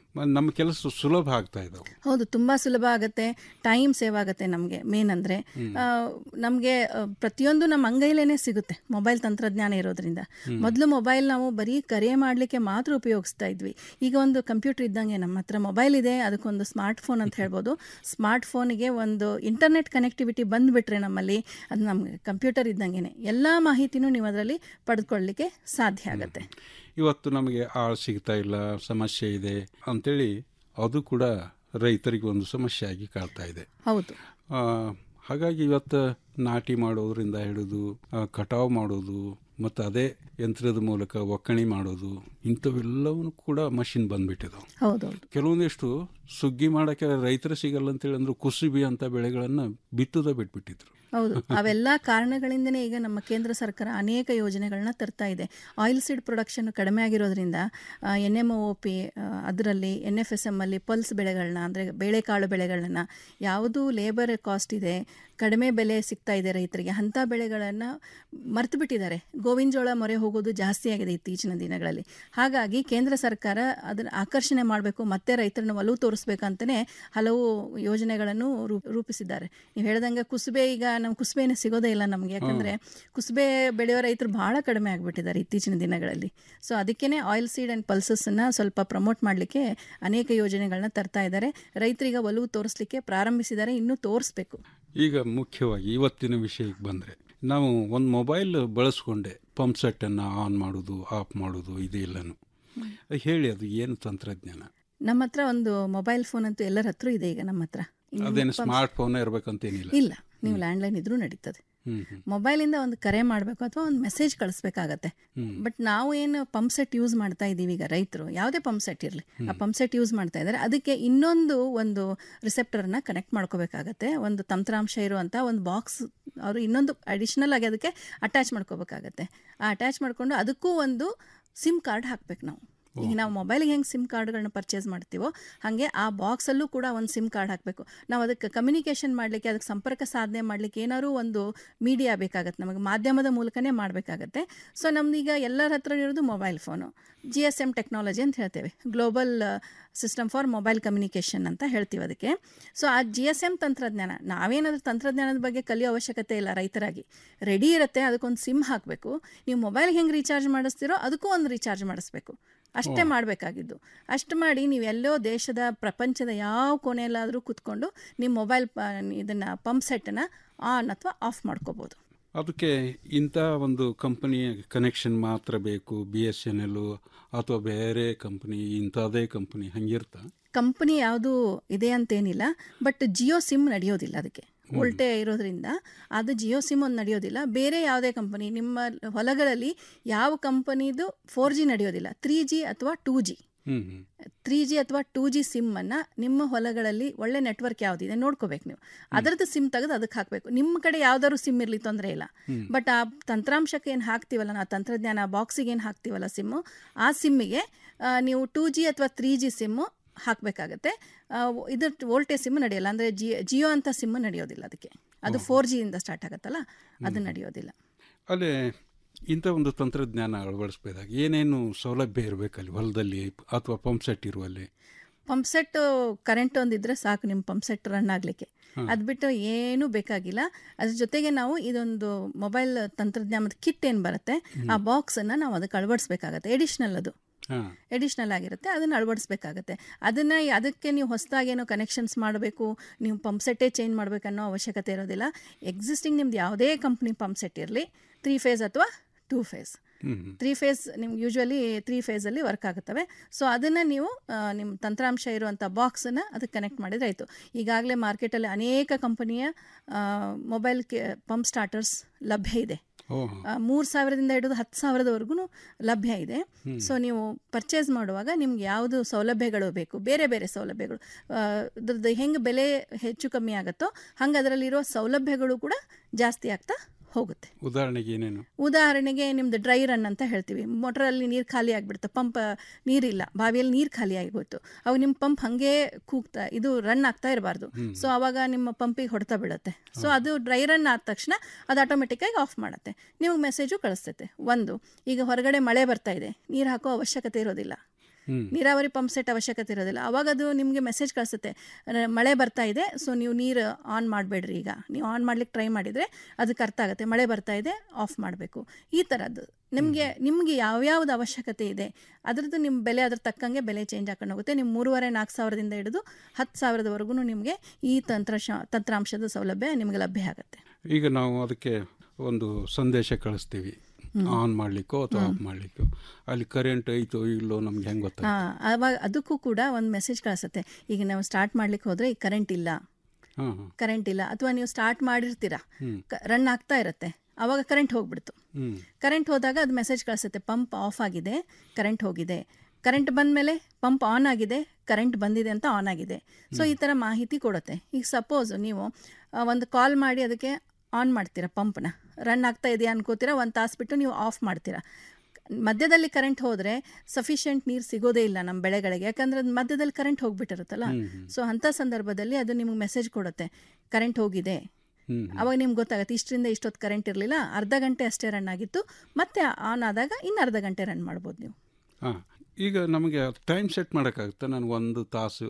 ಮ- ನಮ್ಮ ಕೆಲಸ ಸುಲಭ ಆಗ್ತಾ ಇದ್ದಾವೆ ಹೌದು ತುಂಬ ಸುಲಭ ಆಗುತ್ತೆ ಟೈಮ್ ಸೇವ್ ಆಗುತ್ತೆ ನಮಗೆ ಮೇನ್ ಅಂದರೆ ನಮಗೆ ಪ್ರತಿಯೊಂದು ನಮ್ಮ ಅಂಗೈಲೇನೆ ಸಿಗುತ್ತೆ ಮೊಬೈಲ್ ತಂತ್ರಜ್ಞಾನ ಇರೋದ್ರಿಂದ ಹ್ಮ್. ಮೊದಲು ಮೊಬೈಲ್ ನಾವು ಬರೀ ಕರೆ ಮಾಡಲಿಕ್ಕೆ ಮಾತ್ರ ಉಪಯೋಗಿಸ್ತಾ ಇದ್ವಿ ಈಗ ಒಂದು ಕಂಪ್ಯೂಟರ್ ಇದ್ದಂಗೆ ನಮ್ಮ ಹತ್ರ ಮೊಬೈಲ್ ಇದೆ ಅದಕ್ಕೊಂದು ಸ್ಮಾರ್ಟ್ ಫೋನ್ ಅಂತ ಹೇಳ್ಬೋದು ಸ್ಮಾರ್ಟ್ ಫೋನಿಗೆ ಒಂದು ಇಂಟರ್ನೆಟ್ ಕನೆಕ್ಟಿವಿಟಿ ಬಂದುಬಿಟ್ರೆ ನಮ್ಮಲ್ಲಿ ಅದು ನಮಗೆ ಕಂಪ್ಯೂಟರ್ ಇದ್ದಂಗೆ ಎಲ್ಲ ಮಾಹಿತಿನೂ ನೀವು ಅದರಲ್ಲಿ ಪಡೆದುಕೊಳ್ಳಲಿಕ್ಕೆ ಸಾಧ್ಯ ಆಗುತ್ತೆ ಇವತ್ತು ನಮಗೆ ಆಳು ಸಿಗ್ತಾ ಇಲ್ಲ ಸಮಸ್ಯೆ ಇದೆ ಅಂತೇಳಿ ಅದು ಕೂಡ ರೈತರಿಗೆ ಒಂದು ಸಮಸ್ಯೆ ಆಗಿ ಕಾಡ್ತಾ ಇದೆ ಹೌದು ಆ, ಹಾಗಾಗಿ ಇವತ್ತು ನಾಟಿ ಮಾಡೋದ್ರಿಂದ ಹಿಡಿದು ಆ, ಕಟಾವು ಮಾಡೋದು ಮತ್ತು ಅದೇ ಯಂತ್ರದ ಮೂಲಕ ಒಕ್ಕಣೆ ಮಾಡೋದು ಇಂಥವೆಲ್ಲವೂ ಕೂಡ ಮಷಿನ್ ಬಂದ್ಬಿಟ್ಟಿದಾವೆ ಹೌದೌದು ಕೆಲವೊಂದಿಷ್ಟು ಸುಗ್ಗಿ ಮಾಡೋಕ್ಕೆ ರೈತರು ಸಿಗಲ್ಲ ಅಂತೇಳಿ ಅಂದ್ರೆ ಕುಸುಬಿ ಅಂತ ಬೆಳೆಗಳನ್ನು ಬಿತ್ತುದ ಬಿಟ್ಬಿಟ್ಟಿದ್ರು ಹೌದು ಅವೆಲ್ಲ ಕಾರಣಗಳಿಂದನೇ ಈಗ ನಮ್ಮ ಕೇಂದ್ರ ಸರ್ಕಾರ ಅನೇಕ ಯೋಜನೆಗಳನ್ನ ತರ್ತಾ ಇದೆ ಆಯಿಲ್ ಸೀಡ್ ಪ್ರೊಡಕ್ಷನ್ ಕಡಿಮೆ ಆಗಿರೋದ್ರಿಂದ ಎನ್ ಎಮ್ ಒ ಪಿ ಅದರಲ್ಲಿ ಎನ್ ಎಫ್ ಎಸ್ ಎಮ್ ಅಲ್ಲಿ ಪಲ್ಸ್ ಬೆಳೆಗಳನ್ನ ಅಂದರೆ ಬೇಳೆಕಾಳು ಬೆಳೆಗಳನ್ನ ಯಾವುದು ಲೇಬರ್ ಕಾಸ್ಟ್ ಇದೆ ಕಡಿಮೆ ಬೆಲೆ ಸಿಗ್ತಾ ಇದೆ ರೈತರಿಗೆ ಅಂಥ ಬೆಳೆಗಳನ್ನು ಮರ್ತು ಬಿಟ್ಟಿದ್ದಾರೆ ಗೋವಿನ ಜೋಳ ಮೊರೆ ಹೋಗೋದು ಜಾಸ್ತಿ ಆಗಿದೆ ಇತ್ತೀಚಿನ ದಿನಗಳಲ್ಲಿ ಹಾಗಾಗಿ ಕೇಂದ್ರ ಸರ್ಕಾರ ಅದನ್ನು ಆಕರ್ಷಣೆ ಮಾಡಬೇಕು ಮತ್ತೆ ರೈತರನ್ನ ಒಲವು ತೋರಿಸ್ಬೇಕಂತಲೇ ಹಲವು ಯೋಜನೆಗಳನ್ನು ರೂಪ್ ರೂಪಿಸಿದ್ದಾರೆ ನೀವು ಹೇಳ್ದಂಗೆ ಕುಸುಬೆ ಈಗ ನಮ್ಮ ಕುಸುಬೆನೇ ಸಿಗೋದೇ ಇಲ್ಲ ನಮಗೆ ಯಾಕಂದರೆ ಕುಸುಬೆ ಬೆಳೆಯೋ ರೈತರು ಭಾಳ ಕಡಿಮೆ ಆಗಿಬಿಟ್ಟಿದ್ದಾರೆ ಇತ್ತೀಚಿನ ದಿನಗಳಲ್ಲಿ ಸೊ ಅದಕ್ಕೇ ಆಯಿಲ್ ಸೀಡ್ ಆ್ಯಂಡ್ ಪಲ್ಸಸ್ಸನ್ನು ಸ್ವಲ್ಪ ಪ್ರಮೋಟ್ ಮಾಡಲಿಕ್ಕೆ ಅನೇಕ ಯೋಜನೆಗಳನ್ನ ತರ್ತಾ ಇದ್ದಾರೆ ರೈತರಿಗೆ ಒಲವು ತೋರಿಸ್ಲಿಕ್ಕೆ ಪ್ರಾರಂಭಿಸಿದ್ದಾರೆ ಇನ್ನೂ ತೋರಿಸ್ಬೇಕು ಈಗ ಮುಖ್ಯವಾಗಿ ಇವತ್ತಿನ ವಿಷಯಕ್ಕೆ ಬಂದರೆ ನಾವು ಒಂದು ಮೊಬೈಲ್ ಬಳಸ್ಕೊಂಡೆ ಪಂಪ್ ಸೆಟ್ಟನ್ನು ಆನ್ ಮಾಡೋದು ಆಫ್ ಮಾಡೋದು ಇದೆಲ್ಲನೂ ಹೇಳಿ ಅದು ಏನು ತಂತ್ರಜ್ಞಾನ ನಮ್ಮ ಹತ್ರ ಒಂದು ಮೊಬೈಲ್ ಫೋನ್ ಅಂತೂ ಎಲ್ಲರ ಹತ್ರ ಇದೆ ಈಗ ನಮ್ಮ ಹತ್ರ ಈಗ ಅದೇನು ಪಂಪ್- ಸ್ಮಾರ್ಟ್ ಫೋನ್ ಇರಬೇಕಂತೇನಿಲ್ಲ ಇಲ್ಲ ನೀವು ಲ್ಯಾಂಡ್ಲೈನ್ ಇದ್ರೂ ನಡೀತದೆ ಹ್ಮ್ ಹ್ಮ್ ಮೊಬೈಲಿಂದ ಒಂದು ಕರೆ ಮಾಡಬೇಕು ಅಥವಾ ಒಂದು ಮೆಸೇಜ್ ಕಳಿಸ್ಬೇಕಾಗತ್ತೆ ಹ್ಮ್. ಬಟ್ ನಾವು ಏನು ಪಂಪ್ ಸೆಟ್ ಯೂಸ್ ಮಾಡ್ತಾ ಇದ್ದೀವಿ ಈಗ ರೈತರು ಯಾವುದೇ ಪಂಪ್ ಸೆಟ್ ಇರಲಿ ಆ ಪಂಪ್ ಸೆಟ್ ಯೂಸ್ ಮಾಡ್ತಾ ಇದ್ದಾರೆ ಅದಕ್ಕೆ ಇನ್ನೊಂದು ಒಂದು ರಿಸೆಪ್ಟರ್ನ ಕನೆಕ್ಟ್ ಮಾಡ್ಕೋಬೇಕಾಗತ್ತೆ ಒಂದು ತಂತ್ರಾಂಶ ಇರುವಂಥ ಒಂದು ಬಾಕ್ಸ್ ಅವರು ಇನ್ನೊಂದು ಅಡಿಷ್ನಲ್ ಆಗಿ ಅದಕ್ಕೆ ಅಟ್ಯಾಚ್ ಮಾಡ್ಕೋಬೇಕಾಗತ್ತೆ ಆ ಅಟ್ಯಾಚ್ ಮಾಡಿಕೊಂಡು ಅದಕ್ಕೂ ಒಂದು ಸಿಮ್ ಕಾರ್ಡ್ ಹಾಕ್ಬೇಕು ನಾವು ಈಗ ನಾವು ಮೊಬೈಲಿಗೆ ಹೆಂಗೆ ಸಿಮ್ ಕಾರ್ಡ್ಗಳನ್ನ ಪರ್ಚೇಸ್ ಮಾಡ್ತೀವೋ ಹಾಗೆ ಆ ಬಾಕ್ಸಲ್ಲೂ ಕೂಡ ಒಂದು ಸಿಮ್ ಕಾರ್ಡ್ ಹಾಕಬೇಕು ನಾವು ಅದಕ್ಕೆ ಕಮ್ಯುನಿಕೇಷನ್ ಮಾಡಲಿಕ್ಕೆ ಅದಕ್ಕೆ ಸಂಪರ್ಕ ಸಾಧನೆ ಮಾಡಲಿಕ್ಕೆ ಏನಾದ್ರು ಒಂದು ಮೀಡಿಯಾ ಬೇಕಾಗತ್ತೆ ನಮಗೆ ಮಾಧ್ಯಮದ ಮೂಲಕನೇ ಮಾಡಬೇಕಾಗತ್ತೆ ಸೊ ನಮ್ದು ಈಗ ಎಲ್ಲರ ಹತ್ರ ಇರೋದು mobile phone G S M technology ಅಂತ ಹೇಳ್ತೇವೆ global system for mobile communication ಅಂತ ಹೇಳ್ತೀವಿ ಅದಕ್ಕೆ ಸೊ ಆ ಜಿ ಎಸ್ ಎಮ್ ತಂತ್ರಜ್ಞಾನ ನಾವೇನಾದ್ರೂ ತಂತ್ರಜ್ಞಾನದ ಬಗ್ಗೆ ಕಲಿಯೋ ಅವಶ್ಯಕತೆ ಇಲ್ಲ ರೈತರಾಗಿ ರೆಡಿ ಇರುತ್ತೆ ಅದಕ್ಕೊಂದು ಸಿಮ್ ಹಾಕಬೇಕು ನೀವು ಮೊಬೈಲ್ಗೆ ಹೆಂಗೆ ರೀಚಾರ್ಜ್ ಮಾಡಿಸ್ತೀರೋ ಅದಕ್ಕೂ ಒಂದು ರೀಚಾರ್ಜ್ ಮಾಡಿಸ್ಬೇಕು ಅಷ್ಟೇ ಮಾಡಬೇಕಾಗಿದ್ದು ಅಷ್ಟು ಮಾಡಿ ನೀವು ಎಲ್ಲೋ ದೇಶದ ಪ್ರಪಂಚದ ಯಾವ ಕೊನೆಯಲ್ಲಾದರೂ ಕೂತ್ಕೊಂಡು ನಿಮ್ಮ ಮೊಬೈಲ್ ಪ ಇದನ್ನು ಪಂಪ್ ಸೆಟ್ಟನ್ನು ಆನ್ ಅಥವಾ ಆಫ್ ಮಾಡ್ಕೋಬೋದು ಅದಕ್ಕೆ ಇಂಥ ಒಂದು ಕಂಪನಿಯ ಕನೆಕ್ಷನ್ ಮಾತ್ರ ಬೇಕು ಬಿ ಎಸ್ ಎನ್ ಎಲ್ಲು ಅಥವಾ ಬೇರೆ ಕಂಪನಿ ಇಂಥದೇ ಕಂಪನಿ ಹಂಗಿರ್ತಾ ಕಂಪನಿ ಯಾವುದು ಇದೆ ಅಂತೇನಿಲ್ಲ ಬಟ್ ಜಿಯೋ ಸಿಮ್ ನಡೆಯೋದಿಲ್ಲ ಅದಕ್ಕೆ ಉಲ್ಟೆ ಇರೋದ್ರಿಂದ ಅದು ಜಿಯೋ ಸಿಮ್ ಒಂದು ನಡೆಯೋದಿಲ್ಲ ಬೇರೆ ಯಾವುದೇ ಕಂಪನಿ ನಿಮ್ಮ ಹೊಲಗಳಲ್ಲಿ ಯಾವ ಕಂಪನಿದು ಫೋರ್ ಜಿ ನಡೆಯೋದಿಲ್ಲ ತ್ರೀ ಜಿ ಅಥವಾ two G hmm hmm three G ಅಥವಾ ಟೂ ಜಿ ಸಿಮ್ಮನ್ನು ನಿಮ್ಮ ಹೊಲಗಳಲ್ಲಿ ಒಳ್ಳೆ ನೆಟ್ವರ್ಕ್ ಯಾವುದಿದೆ ನೋಡ್ಕೋಬೇಕು ನೀವು ಅದರದ್ದು ಸಿಮ್ ತೆಗೆದು ಅದಕ್ಕೆ ಹಾಕಬೇಕು ನಿಮ್ಮ ಕಡೆ ಯಾವ್ದಾದ್ರು ಸಿಮ್ ಇರಲಿ ತೊಂದರೆ ಇಲ್ಲ ಹ್ಮ್. ಬಟ್ ಆ ತಂತ್ರಾಂಶಕ್ಕೆ ಏನು ಹಾಕ್ತೀವಲ್ಲ ನಾವು ತಂತ್ರಜ್ಞಾನ ಬಾಕ್ಸಿಗೆ ಏನು ಹಾಕ್ತೀವಲ್ಲ ಸಿಮ್ಮು ಆ ಸಿಮ್ಮಿಗೆ ಆ, ನೀವು ಟೂ ಜಿ ಅಥವಾ ತ್ರೀ ಜಿ ಸಿಮ್ಮು ಹಾಕಬೇಕಾಗತ್ತೆ ಇದ್ರ ವೋಲ್ಟೇಜ್ ಸಿಮ್ ನಡೆಯಲ್ಲ ಅಂದರೆ ಜಿ ಜಿಯೋ ಅಂತ ಸಿಮ್ ನಡೆಯೋದಿಲ್ಲ ಅದಕ್ಕೆ ಅದು ಫೋರ್ ಜಿಯಿಂದ ಸ್ಟಾರ್ಟ್ ಆಗುತ್ತಲ್ಲ ಅದು ನಡೆಯೋದಿಲ್ಲ ಅಲ್ಲೇ ಇಂಥ ಒಂದು ತಂತ್ರಜ್ಞಾನ ಅಳವಡಿಸ್ಬೇಕಾದಾಗ ಏನೇನು ಸೌಲಭ್ಯ ಇರಬೇಕಲ್ಲಿ ಹೊಲದಲ್ಲಿ ಅಥವಾ ಪಂಪ್ ಸೆಟ್ ಇರುವಲ್ಲಿ ಪಂಪ್ ಸೆಟ್ ಕರೆಂಟ್ ಒಂದಿದ್ರೆ ಸಾಕು ನಿಮ್ಮ ಪಂಪ್ ಸೆಟ್ ರನ್ ಆಗಲಿಕ್ಕೆ ಹಾ. ಅದು ಬಿಟ್ಟು ಏನೂ ಬೇಕಾಗಿಲ್ಲ ಅದ್ರ ಜೊತೆಗೆ ನಾವು ಇದೊಂದು ಮೊಬೈಲ್ ತಂತ್ರಜ್ಞಾನದ ಕಿಟ್ ಏನು ಬರುತ್ತೆ ಆ ಬಾಕ್ಸನ್ನು ನಾವು ಅದಕ್ಕೆ ಅಳವಡಿಸ್ಬೇಕಾಗತ್ತೆ ಎಡಿಷ್ನಲ್ ಅದು ಹಾಂ ಎಡಿಷ್ನಲ್ ಆಗಿರುತ್ತೆ ಅದನ್ನು ಅಳವಡಿಸ್ಬೇಕಾಗತ್ತೆ ಅದನ್ನು ಅದಕ್ಕೆ ನೀವು ಹೊಸದಾಗೇನೋ ಕನೆಕ್ಷನ್ಸ್ ಮಾಡಬೇಕು ನೀವು ಪಂಪ್ ಸೆಟ್ಟೇ ಚೇಂಜ್ ಮಾಡಬೇಕನ್ನೋ ಅವಶ್ಯಕತೆ ಇರೋದಿಲ್ಲ ಎಕ್ಸಿಸ್ಟಿಂಗ್ ನಿಮ್ದು ಯಾವುದೇ ಕಂಪ್ನಿ ಪಂಪ್ ಸೆಟ್ ಇರಲಿ ತ್ರೀ ಫೇಸ್ ಅಥವಾ two phase hmm three phase ನಿಮ್ಗೆ ಯೂಶ್ವಲಿ ತ್ರೀ ಫೇಸಲ್ಲಿ ವರ್ಕ್ ಆಗುತ್ತವೆ ಸೊ ಅದನ್ನು ನೀವು ಆ, ನಿಮ್ಮ ತಂತ್ರಾಂಶ ಇರುವಂಥ ಬಾಕ್ಸನ್ನು ಅದಕ್ಕೆ ಕನೆಕ್ಟ್ ಮಾಡಿದ್ರೆ ಆಯಿತು ಈಗಾಗಲೇ ಮಾರ್ಕೆಟಲ್ಲಿ ಅನೇಕ ಕಂಪನಿಯ ಮೊಬೈಲ್ ಕೆ ಪಂಪ್ ಸ್ಟಾರ್ಟರ್ಸ್ ಲಭ್ಯ ಇದೆ ಓಹ್ ಮೂರು ಸಾವಿರದಿಂದ ಹಿಡಿದು ಹತ್ತು ಸಾವಿರದವರೆಗೂ ಲಭ್ಯ ಇದೆ ಹ್ಮ್. ಸೊ ನೀವು ಪರ್ಚೇಸ್ ಮಾಡುವಾಗ ನಿಮ್ಗೆ ಯಾವುದು ಸೌಲಭ್ಯಗಳು ಬೇಕು ಬೇರೆ ಬೇರೆ ಸೌಲಭ್ಯಗಳು ಆ, ಅದ್ರದ್ದು ಹೆಂಗೆ ಬೆಲೆ ಹೆಚ್ಚು ಕಮ್ಮಿ ಆಗುತ್ತೋ ಹಂಗೆ ಅದರಲ್ಲಿರೋ ಸೌಲಭ್ಯಗಳು ಕೂಡ ಜಾಸ್ತಿ ಆಗ್ತಾ ಹೋಗುತ್ತೆ ಉದಾಹರಣೆಗೆ ಏನೇನು ಉದಾಹರಣೆಗೆ ನಿಮ್ದು ಡ್ರೈ ರನ್ ಅಂತ ಹೇಳ್ತೀವಿ ಮೋಟ್ರಲ್ಲಿ ನೀರು ಖಾಲಿ ಆಗಿಬಿಡುತ್ತೆ ಪಂಪ್ ನೀರಿಲ್ಲ ಬಾವಿಯಲ್ಲಿ ನೀರು ಖಾಲಿ ಆಗಿಬಿಟ್ಟು ಅವಾಗ ನಿಮ್ಮ ಪಂಪ್ ಹಾಗೆ ಕೂಗ್ತಾ ಇದು ರನ್ ಆಗ್ತಾ ಇರಬಾರ್ದು ಹ್ಮ್. ಸೊ ಅವಾಗ ನಿಮ್ಮ ಪಂಪಿಗೆ ಹೊಡೆತ ಬೀಳುತ್ತೆ ಸೊ ಅದು ಡ್ರೈ ರನ್ ಆದ ತಕ್ಷಣ ಅದು ಆಟೋಮೆಟಿಕ್ಕಾಗಿ ಆಫ್ ಮಾಡುತ್ತೆ ನಿಮಗೆ ಮೆಸೇಜು ಕಳಿಸ್ತೈತೆ ಒಂದು ಈಗ ಹೊರಗಡೆ ಮಳೆ ಬರ್ತಾ ಇದೆ ನೀರು ಹಾಕೋ ಅವಶ್ಯಕತೆ ಇರೋದಿಲ್ಲ ಹ್ಮ್. ನೀರಾವರಿ ಪಂಪ್ ಸೆಟ್ ಅವಶ್ಯಕತೆ ಇರೋದಿಲ್ಲ ಅವಾಗ ಅದು ನಿಮಗೆ ಮೆಸೇಜ್ ಕಳಿಸುತ್ತೆ ರ- ಮಳೆ ಬರ್ತಾ ಇದೆ ಸೊ ನೀವು ನೀರು ಆನ್ ಮಾಡಬೇಡ್ರಿ ಈಗ ನೀವು ಆನ್ ಮಾಡ್ಲಿಕ್ಕೆ ಟ್ರೈ ಮಾಡಿದರೆ ಅದಕ್ಕೆ ಅರ್ಥ ಆಗುತ್ತೆ ಮಳೆ ಬರ್ತಾ ಇದೆ ಆಫ್ ಮಾಡಬೇಕು ಈ ಥರದ್ದು ನಿಮಗೆ ನಿಮಗೆ ಯಾವ್ಯಾವ್ದು ಅವಶ್ಯಕತೆ ಇದೆ ಅದ್ರದ್ದು ನಿಮ್ಮ ಬೆಲೆ ಅದ್ರ ತಕ್ಕಂಗೆ ಬೆಲೆ ಚೇಂಜ್ ಹಾಕೊಂಡು ಹೋಗುತ್ತೆ ನಿಮ್ಮ ಮೂರುವರೆ ನಾಲ್ಕು ಸಾವಿರದಿಂದ ಹಿಡಿದು ಹತ್ತು ಸಾವಿರದವರೆಗೂ ನಿಮಗೆ ಈ ತಂತ್ರ ತಂತ್ರಾಂಶದ ಸೌಲಭ್ಯ ನಿಮಗೆ ಲಭ್ಯ ಆಗುತ್ತೆ ಈಗ ನಾವು ಅದಕ್ಕೆ ಒಂದು ಸಂದೇಶ ಕಳಿಸ್ತೀವಿ ಆನ್ ಮಾಡಲಿಕ್ಕೋ ಅಥವಾ ಆಫ್ ಮಾಡಲಿಕ್ಕೋ ಅಲ್ಲಿ ಕರೆಂಟ್ ಐತೋ ಇಲ್ಲೋ ನಮ್ಗೆ ಹೆಂಗೆ ಗೊತ್ತಾಗ ಹಾಂ ಅವಾಗ ಅದಕ್ಕೂ ಕೂಡ ಒಂದು ಮೆಸೇಜ್ ಕಳಿಸುತ್ತೆ ಈಗ ನಾವು ಸ್ಟಾರ್ಟ್ ಮಾಡ್ಲಿಕ್ಕೆ ಹೋದರೆ ಈಗ ಕರೆಂಟ್ ಇಲ್ಲ ಹಾಂ ಹಾಂ ಕರೆಂಟ್ ಇಲ್ಲ ಅಥವಾ ನೀವು ಸ್ಟಾರ್ಟ್ ಮಾಡಿರ್ತೀರಾ ಹ್ಮ್. ರನ್ ಆಗ್ತಾ ಇರುತ್ತೆ ಅವಾಗ ಕರೆಂಟ್ ಹೋಗ್ಬಿಡ್ತು ಹ್ಮ್ ಕರೆಂಟ್ ಹೋದಾಗ ಅದು ಮೆಸೇಜ್ ಕಳಿಸುತ್ತೆ ಪಂಪ್ ಆಫ್ ಆಗಿದೆ ಕರೆಂಟ್ ಹೋಗಿದೆ ಕರೆಂಟ್ ಬಂದ ಮೇಲೆ ಪಂಪ್ ಆನ್ ಆಗಿದೆ ಕರೆಂಟ್ ಬಂದಿದೆ ಅಂತ ಆನ್ ಆಗಿದೆ ಸೊ ಈ ಥರ ಮಾಹಿತಿ ಕೊಡುತ್ತೆ ಈಗ ಸಪೋಸ್ ನೀವು ಆ, ಒಂದು ಕಾಲ್ ಮಾಡಿ ಅದಕ್ಕೆ ಆನ್ ಮಾಡ್ತೀರಾ ಪಂಪ್ನ ರನ್ ಆಗ್ತಾ ಇದೆಯಾ ಅನ್ಕೋತೀರಾ ಒಂದು ತಾಸು ಬಿಟ್ಟು ನೀವು ಆಫ್ ಮಾಡ್ತೀರಾ ಮಧ್ಯದಲ್ಲಿ ಕರೆಂಟ್ ಹೋದರೆ ಸಫಿಷಿಯೆಂಟ್ ನೀರು ಸಿಗೋದೇ ಇಲ್ಲ ನಮ್ಮ ಬೆಳೆಗಳಿಗೆ ಯಾಕಂದ್ರೆ ಅದು ಮಧ್ಯದಲ್ಲಿ ಕರೆಂಟ್ ಹೋಗ್ಬಿಟ್ಟಿರುತ್ತಲ್ಲ ಸೊ ಅಂಥ ಸಂದರ್ಭದಲ್ಲಿ ಅದು ನಿಮಗೆ ಮೆಸೇಜ್ ಕೊಡುತ್ತೆ ಕರೆಂಟ್ ಹೋಗಿದೆ ಹ್ಮ್ ಅವಾಗ ನಿಮ್ಗೆ ಗೊತ್ತಾಗುತ್ತೆ ಇಷ್ಟರಿಂದ ಇಷ್ಟೊತ್ತು ಕರೆಂಟ್ ಇರಲಿಲ್ಲ ಅರ್ಧ ಗಂಟೆ ಅಷ್ಟೇ ರನ್ ಆಗಿತ್ತು ಮತ್ತೆ ಆನ್ ಆದಾಗ ಇನ್ನು ಅರ್ಧ ಗಂಟೆ ರನ್ ಮಾಡ್ಬೋದು ನೀವು ಹಾಂ ಈಗ ನಮಗೆ ಟೈಮ್ ಸೆಟ್ ಮಾಡೋಕ್ಕಾಗುತ್ತೆ ನನಗೆ ಒಂದು ತಾಸು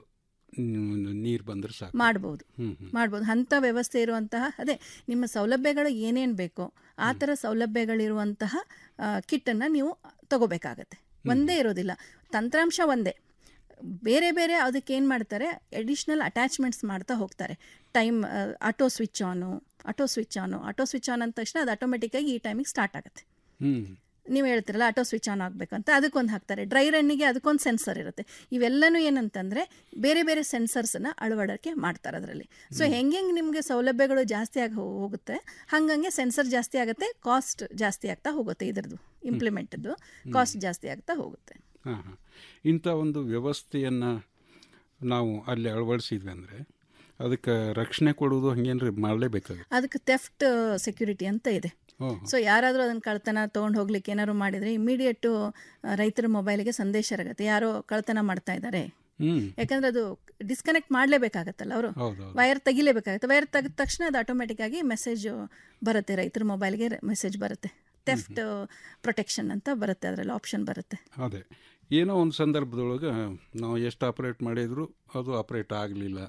ನೀರು ಬಂದರೆ ಸಾಕು ಮಾಡ್ಬೋದು ಹ್ಮ್ ಹ್ಮ್ ಮಾಡ್ಬೋದು ಅಂಥ ವ್ಯವಸ್ಥೆ ಇರುವಂತಹ ಅದೇ ನಿಮ್ಮ ಸೌಲಭ್ಯಗಳು ಏನೇನು ಬೇಕೋ ಆ ಥರ ಸೌಲಭ್ಯಗಳಿರುವಂತಹ ಕಿಟ್ಟನ್ನು ನೀವು ತಗೋಬೇಕಾಗತ್ತೆ ಒಂದೇ ಇರೋದಿಲ್ಲ ತಂತ್ರಾಂಶ ಒಂದೇ ಬೇರೆ ಬೇರೆ ಅದಕ್ಕೆ ಏನು ಮಾಡ್ತಾರೆ ಎಡಿಷ್ನಲ್ ಅಟ್ಯಾಚ್ಮೆಂಟ್ಸ್ ಮಾಡ್ತಾ ಹೋಗ್ತಾರೆ time auto switch on auto switch on auto switch on ಅಂದ ತಕ್ಷಣ ಅದು ಆಟೋಮೆಟಿಕ್ಕಾಗಿ ಈ ಟೈಮಿಗೆ ಸ್ಟಾರ್ಟ್ ಆಗುತ್ತೆ ಹ್ಮ್ ನೀವು ಹೇಳ್ತಿರಲ್ಲ ಆಟೋ ಸ್ವಿಚ್ ಆನ್ ಆಗಬೇಕಂತ ಅದಕ್ಕೊಂದು ಹಾಕ್ತಾರೆ ಡ್ರೈ ರನ್ನಿಗೆ ಅದಕ್ಕೊಂದು ಸೆನ್ಸರ್ ಇರುತ್ತೆ ಇವೆಲ್ಲನೂ ಏನಂತಂದರೆ ಬೇರೆ ಬೇರೆ ಸೆನ್ಸರ್ಸನ್ನು ಅಳವಡಿಕೆ ಮಾಡ್ತಾರೆ ಅದರಲ್ಲಿ ಸೊ ಹೆಂಗೆ ನಿಮಗೆ ಸೌಲಭ್ಯಗಳು ಜಾಸ್ತಿ ಆಗಿ ಹೋ- ಹೋಗುತ್ತೆ ಹಂಗಂಗೆ ಸೆನ್ಸರ್ ಜಾಸ್ತಿ ಆಗುತ್ತೆ ಕಾಸ್ಟ್ ಜಾಸ್ತಿ ಆಗ್ತಾ ಹೋಗುತ್ತೆ ಇದ್ರದ್ದು ಇಂಪ್ಲಿಮೆಂಟದ್ದು ಕಾಸ್ಟ್ ಜಾಸ್ತಿ ಆಗ್ತಾ ಹೋಗುತ್ತೆ ಹಾಂ ಹಾಂ ಇಂಥ ಒಂದು ವ್ಯವಸ್ಥೆಯನ್ನು ನಾವು ಅಲ್ಲಿ ಅಳವಡಿಸಿದ್ವಿ ಅಂದರೆ ಅದಕ್ಕೆ ರಕ್ಷಣೆ ಕೊಡೋದು ಹಂಗೇನ್ರಿ ಮಾಡಲೇಬೇಕಾಗುತ್ತೆ ಅದಕ್ಕೆ ಥೆಫ್ಟ್ ಸೆಕ್ಯೂರಿಟಿ ಅಂತ ಇದೆ ಓ ಸೊ ಯಾರಾದರೂ ಅದನ್ನು ಕಳ್ತನ ತೊಗೊಂಡು ಹೋಗ್ಲಿಕ್ಕೆ ಏನಾದ್ರು ಮಾಡಿದರೆ ಇಮಿಡಿಯೇಟು ರೈತರ ಮೊಬೈಲಿಗೆ ಸಂದೇಶ ಇರಗುತ್ತೆ ಯಾರೋ ಕಳ್ತನ ಮಾಡ್ತಾ ಇದ್ದಾರೆ ಹ್ಮ್ ಯಾಕಂದ್ರೆ ಅದು ಡಿಸ್ಕನೆಕ್ಟ್ ಮಾಡಲೇಬೇಕಾಗತ್ತಲ್ಲ ಅವರು ಹೌದು ಹೌದು. ವೈರ್ ತೆಗಿಲೇಬೇಕಾಗುತ್ತೆ ವೈರ್ ತೆಗೆದ ತಕ್ಷಣ ಅದು ಆಟೋಮೆಟಿಕ್ ಆಗಿ ಮೆಸೇಜ್ ಬರುತ್ತೆ ರೈತರ ಮೊಬೈಲ್ಗೆ ಮೆಸೇಜ್ ಬರುತ್ತೆ ಥೆಫ್ಟ್ ಪ್ರೊಟೆಕ್ಷನ್ ಅಂತ ಬರುತ್ತೆ ಅದರಲ್ಲಿ ಆಪ್ಷನ್ ಬರುತ್ತೆ ಅದೇ ಏನೋ ಒಂದು ಸಂದರ್ಭದೊಳಗೆ ನಾವು ಎಷ್ಟು ಆಪ್ರೇಟ್ ಮಾಡಿದ್ರು ಅದು ಆಪ್ರೇಟ್ ಆಗಲಿಲ್ಲ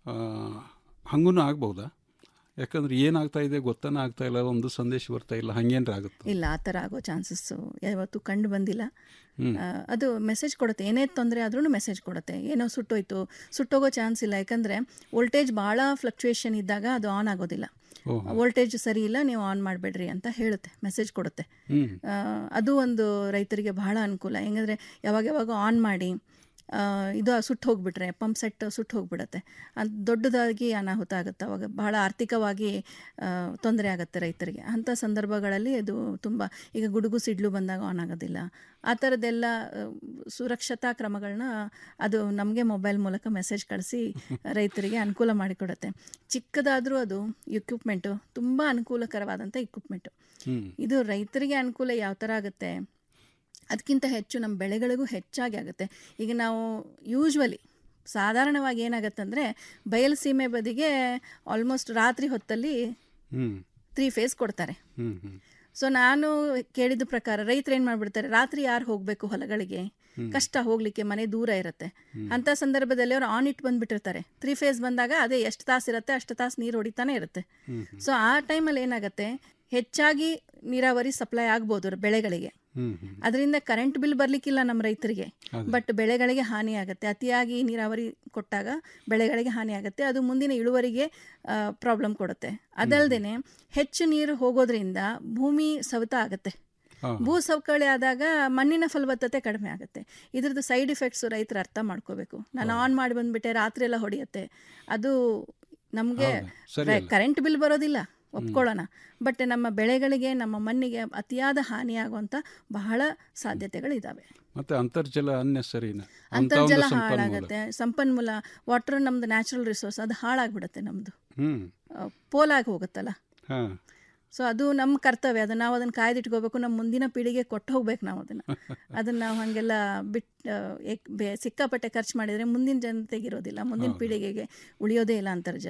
ಹಂಗೂ ಆಗ್ಬೋದಾ ಯಾಕಂದ್ರೆ ಏನಾಗ್ತಾ ಇದೆ ಗೊತ್ತಾನ ಆಗ್ತಾ ಇಲ್ಲ ಒಂದು ಸಂದೇಶ ಬರ್ತಾ ಇಲ್ಲ ಹಂಗೇನ್ರ ಆಗುತ್ತೆ ಇಲ್ಲ ಆ ಥರ ಆಗೋ ಚಾನ್ಸಸ್ಸು ಯಾವತ್ತೂ ಕಂಡು ಬಂದಿಲ್ಲ ಹ್ಮ್. ಆ, ಅದು ಮೆಸೇಜ್ ಕೊಡುತ್ತೆ ಏನೇ ತೊಂದರೆ ಆದ್ರೂ ಮೆಸೇಜ್ ಕೊಡುತ್ತೆ ಏನೋ ಸುಟ್ಟೋಯ್ತು ಸುಟ್ಟೋಗೋ ಚಾನ್ಸ್ ಇಲ್ಲ ಯಾಕಂದರೆ ವೋಲ್ಟೇಜ್ ಭಾಳ ಫ್ಲಕ್ಚುಯೇಷನ್ ಇದ್ದಾಗ ಅದು ಆನ್ ಆಗೋದಿಲ್ಲ ಓಹೋ. ವೋಲ್ಟೇಜ್ ಸರಿ ಇಲ್ಲ ನೀವು ಆನ್ ಮಾಡಬೇಡ್ರಿ ಅಂತ ಹೇಳುತ್ತೆ ಮೆಸೇಜ್ ಕೊಡುತ್ತೆ ಹ್ಮ್. ಆ, ಅದು ಒಂದು ರೈತರಿಗೆ ಬಹಳ ಅನುಕೂಲ ಹೆಂಗಂದರೆ ಯಾವಾಗ ಯಾವಾಗ ಆನ್ ಮಾಡಿ ಆ, ಇದು ಸುಟ್ಟು ಹೋಗ್ಬಿಟ್ರೆ ಪಂಪ್ ಸೆಟ್ ಸುಟ್ಟು ಹೋಗ್ಬಿಡತ್ತೆ ಅದು ದೊಡ್ಡದಾಗಿ ಅನಾಹುತ ಆಗುತ್ತೆ ಅವಾಗ ಬಹಳ ಆರ್ಥಿಕವಾಗಿ ಆ, ತೊಂದರೆ ಆಗುತ್ತೆ ರೈತರಿಗೆ ಅಂಥ ಸಂದರ್ಭಗಳಲ್ಲಿ ಅದು ತುಂಬ ಈಗ ಗುಡುಗು ಸಿಡ್ಲು ಬಂದಾಗ ಆನ್ ಆಗೋದಿಲ್ಲ ಆ ಥರದ್ದೆಲ್ಲ ಆ, ಸುರಕ್ಷತಾ ಕ್ರಮಗಳನ್ನ ಅದು ನಮಗೆ ಮೊಬೈಲ್ ಮೂಲಕ ಮೆಸೇಜ್ ಕಳಿಸಿ ರೈತರಿಗೆ ಅನುಕೂಲ ಮಾಡಿಕೊಡುತ್ತೆ ಚಿಕ್ಕದಾದರೂ ಅದು ಇಕ್ವಿಪ್ಮೆಂಟು ತುಂಬ ಅನುಕೂಲಕರವಾದಂಥ ಇಕ್ವಿಪ್ಮೆಂಟು ಹ್ಮ್. ಇದು ರೈತರಿಗೆ ಅನುಕೂಲ ಯಾವ ಥರ ಆಗುತ್ತೆ ಅದಕ್ಕಿಂತ ಹೆಚ್ಚು ನಮ್ಮ ಬೆಳೆಗಳಿಗೂ ಹೆಚ್ಚಾಗಿ ಆಗುತ್ತೆ ಈಗ ನಾವು ಯೂಶ್ವಲಿ ಸಾಧಾರಣವಾಗಿ ಏನಾಗುತ್ತೆ ಅಂದರೆ ಬಯಲು ಸೀಮೆ ಬದಿಗೆ ಆಲ್ಮೋಸ್ಟ್ ರಾತ್ರಿ ಹೊತ್ತಲ್ಲಿ ಹ್ಮ್ ತ್ರೀ ಫೇಸ್ ಕೊಡ್ತಾರೆ ಹ್ಮ್ ಹ್ಮ್ ಸೊ ನಾನು ಕೇಳಿದ ಪ್ರಕಾರ ರೈತರು ಏನು ಮಾಡಿಬಿಡ್ತಾರೆ ರಾತ್ರಿ ಯಾರು ಹೋಗಬೇಕು ಹೊಲಗಳಿಗೆ ಹ್ಮ್. ಕಷ್ಟ ಹೋಗ್ಲಿಕ್ಕೆ ಮನೆ ದೂರ ಇರುತ್ತೆ ಹ್ಮ್. ಅಂಥ ಸಂದರ್ಭದಲ್ಲಿ ಅವ್ರು ಆನ್ ಇಟ್ಟು ಬಂದ್ಬಿಟ್ಟಿರ್ತಾರೆ ತ್ರೀ ಫೇಸ್ ಬಂದಾಗ ಅದೇ ಎಷ್ಟು ತಾಸು ಇರುತ್ತೆ ಅಷ್ಟು ತಾಸು ನೀರು ಹೊಡಿತಾನೆ ಇರುತ್ತೆ ಹ್ಮ್ ಸೊ ಆ ಟೈಮಲ್ಲಿ ಏನಾಗುತ್ತೆ ಹೆಚ್ಚಾಗಿ ನೀರಾವರಿ ಸಪ್ಲೈ ಆಗ್ಬೋದು ಬೆಳೆಗಳಿಗೆ ಹ್ಮ್ ಹ್ಮ್ ಅದರಿಂದ ಕರೆಂಟ್ ಬಿಲ್ ಬರಲಿಕ್ಕಿಲ್ಲ ನಮ್ಮ ರೈತರಿಗೆ ಅದೇ. ಬಟ್ ಬೆಳೆಗಳಿಗೆ ಹಾನಿ ಆಗುತ್ತೆ ಅತಿಯಾಗಿ ನೀರಾವರಿ ಕೊಟ್ಟಾಗ ಬೆಳೆಗಳಿಗೆ ಹಾನಿ ಆಗುತ್ತೆ ಅದು ಮುಂದಿನ ಇಳುವರಿಗೆ ಪ್ರಾಬ್ಲಮ್ ಕೊಡುತ್ತೆ ಅದಲ್ಲದೆ ಹೆಚ್ಚು ನೀರು ಹೋಗೋದ್ರಿಂದ ಭೂಮಿ ಸವೆತ ಆಗುತ್ತೆ ಹಾ. ಭೂ ಸವಕಳಿ ಆದಾಗ ಮಣ್ಣಿನ ಫಲವತ್ತತೆ ಕಡಿಮೆ ಆಗುತ್ತೆ ಇದ್ರದ್ದು ಸೈಡ್ ಇಫೆಕ್ಟ್ಸ್ ರೈತರು ಅರ್ಥ ಮಾಡ್ಕೋಬೇಕು ನಾನು ಆನ್ ಮಾಡಿ ಬಂದ್ಬಿಟ್ಟೆ ರಾತ್ರಿ ಎಲ್ಲ ಹೊಡೆಯುತ್ತೆ ಅದು ನಮಗೆ ಹೌದು, ಸರಿ ಅಲ್ಲ. ಕರೆಂಟ್ ಬಿಲ್ ಬರೋದಿಲ್ಲ ಒಪ್ಕೊಳ್ಳೋಣ ಬಟ್ ನಮ್ಮ ಬೆಳೆಗಳಿಗೆ ನಮ್ಮ ಮಣ್ಣಿಗೆ ಅತಿಯಾದ ಹಾನಿಯಾಗುವಂಥ ಬಹಳ ಸಾಧ್ಯತೆಗಳಿದ್ದಾವೆ ಮತ್ತೆ ಅಂತರ್ಜಲ ಅನ್ನೆಸರಿನ ಅಂತರ್ಜಲ ಹಾಳಾಗುತ್ತೆ ಸಂಪನ್ಮೂಲ ವಾಟರ್ ನಮ್ದು ನ್ಯಾಚುರಲ್ ರಿಸೋರ್ಸ್ ಅದು ಹಾಳಾಗ್ಬಿಡುತ್ತೆ ನಮ್ಮದು ಹ್ಮ್ ಪೋಲಾಗಿ ಹೋಗುತ್ತಲ್ಲ ಹಾ ಸೊ ಅದು ನಮ್ಮ ಕರ್ತವ್ಯ ಅದು ನಾವು ಅದನ್ನು ಕಾಯ್ದಿಟ್ಕೋಬೇಕು ನಮ್ಮ ಮುಂದಿನ ಪೀಳಿಗೆ ಕೊಟ್ಟು ಹೋಗ್ಬೇಕು ನಾವು ಅದನ್ನು ಅದನ್ನು ನಾವು ಹಾಗೆಲ್ಲ ಬಿಟ್ಟು ಸಿಕ್ಕಾಪಟ್ಟೆ ಖರ್ಚು ಮಾಡಿದರೆ ಮುಂದಿನ ಜನತೆಗೆ ಇರೋದಿಲ್ಲ ಮುಂದಿನ ಹೌದು. ಪೀಳಿಗೆಗೆ ಉಳಿಯೋದೇ ಇಲ್ಲ ಅಂತರ್ಜಲ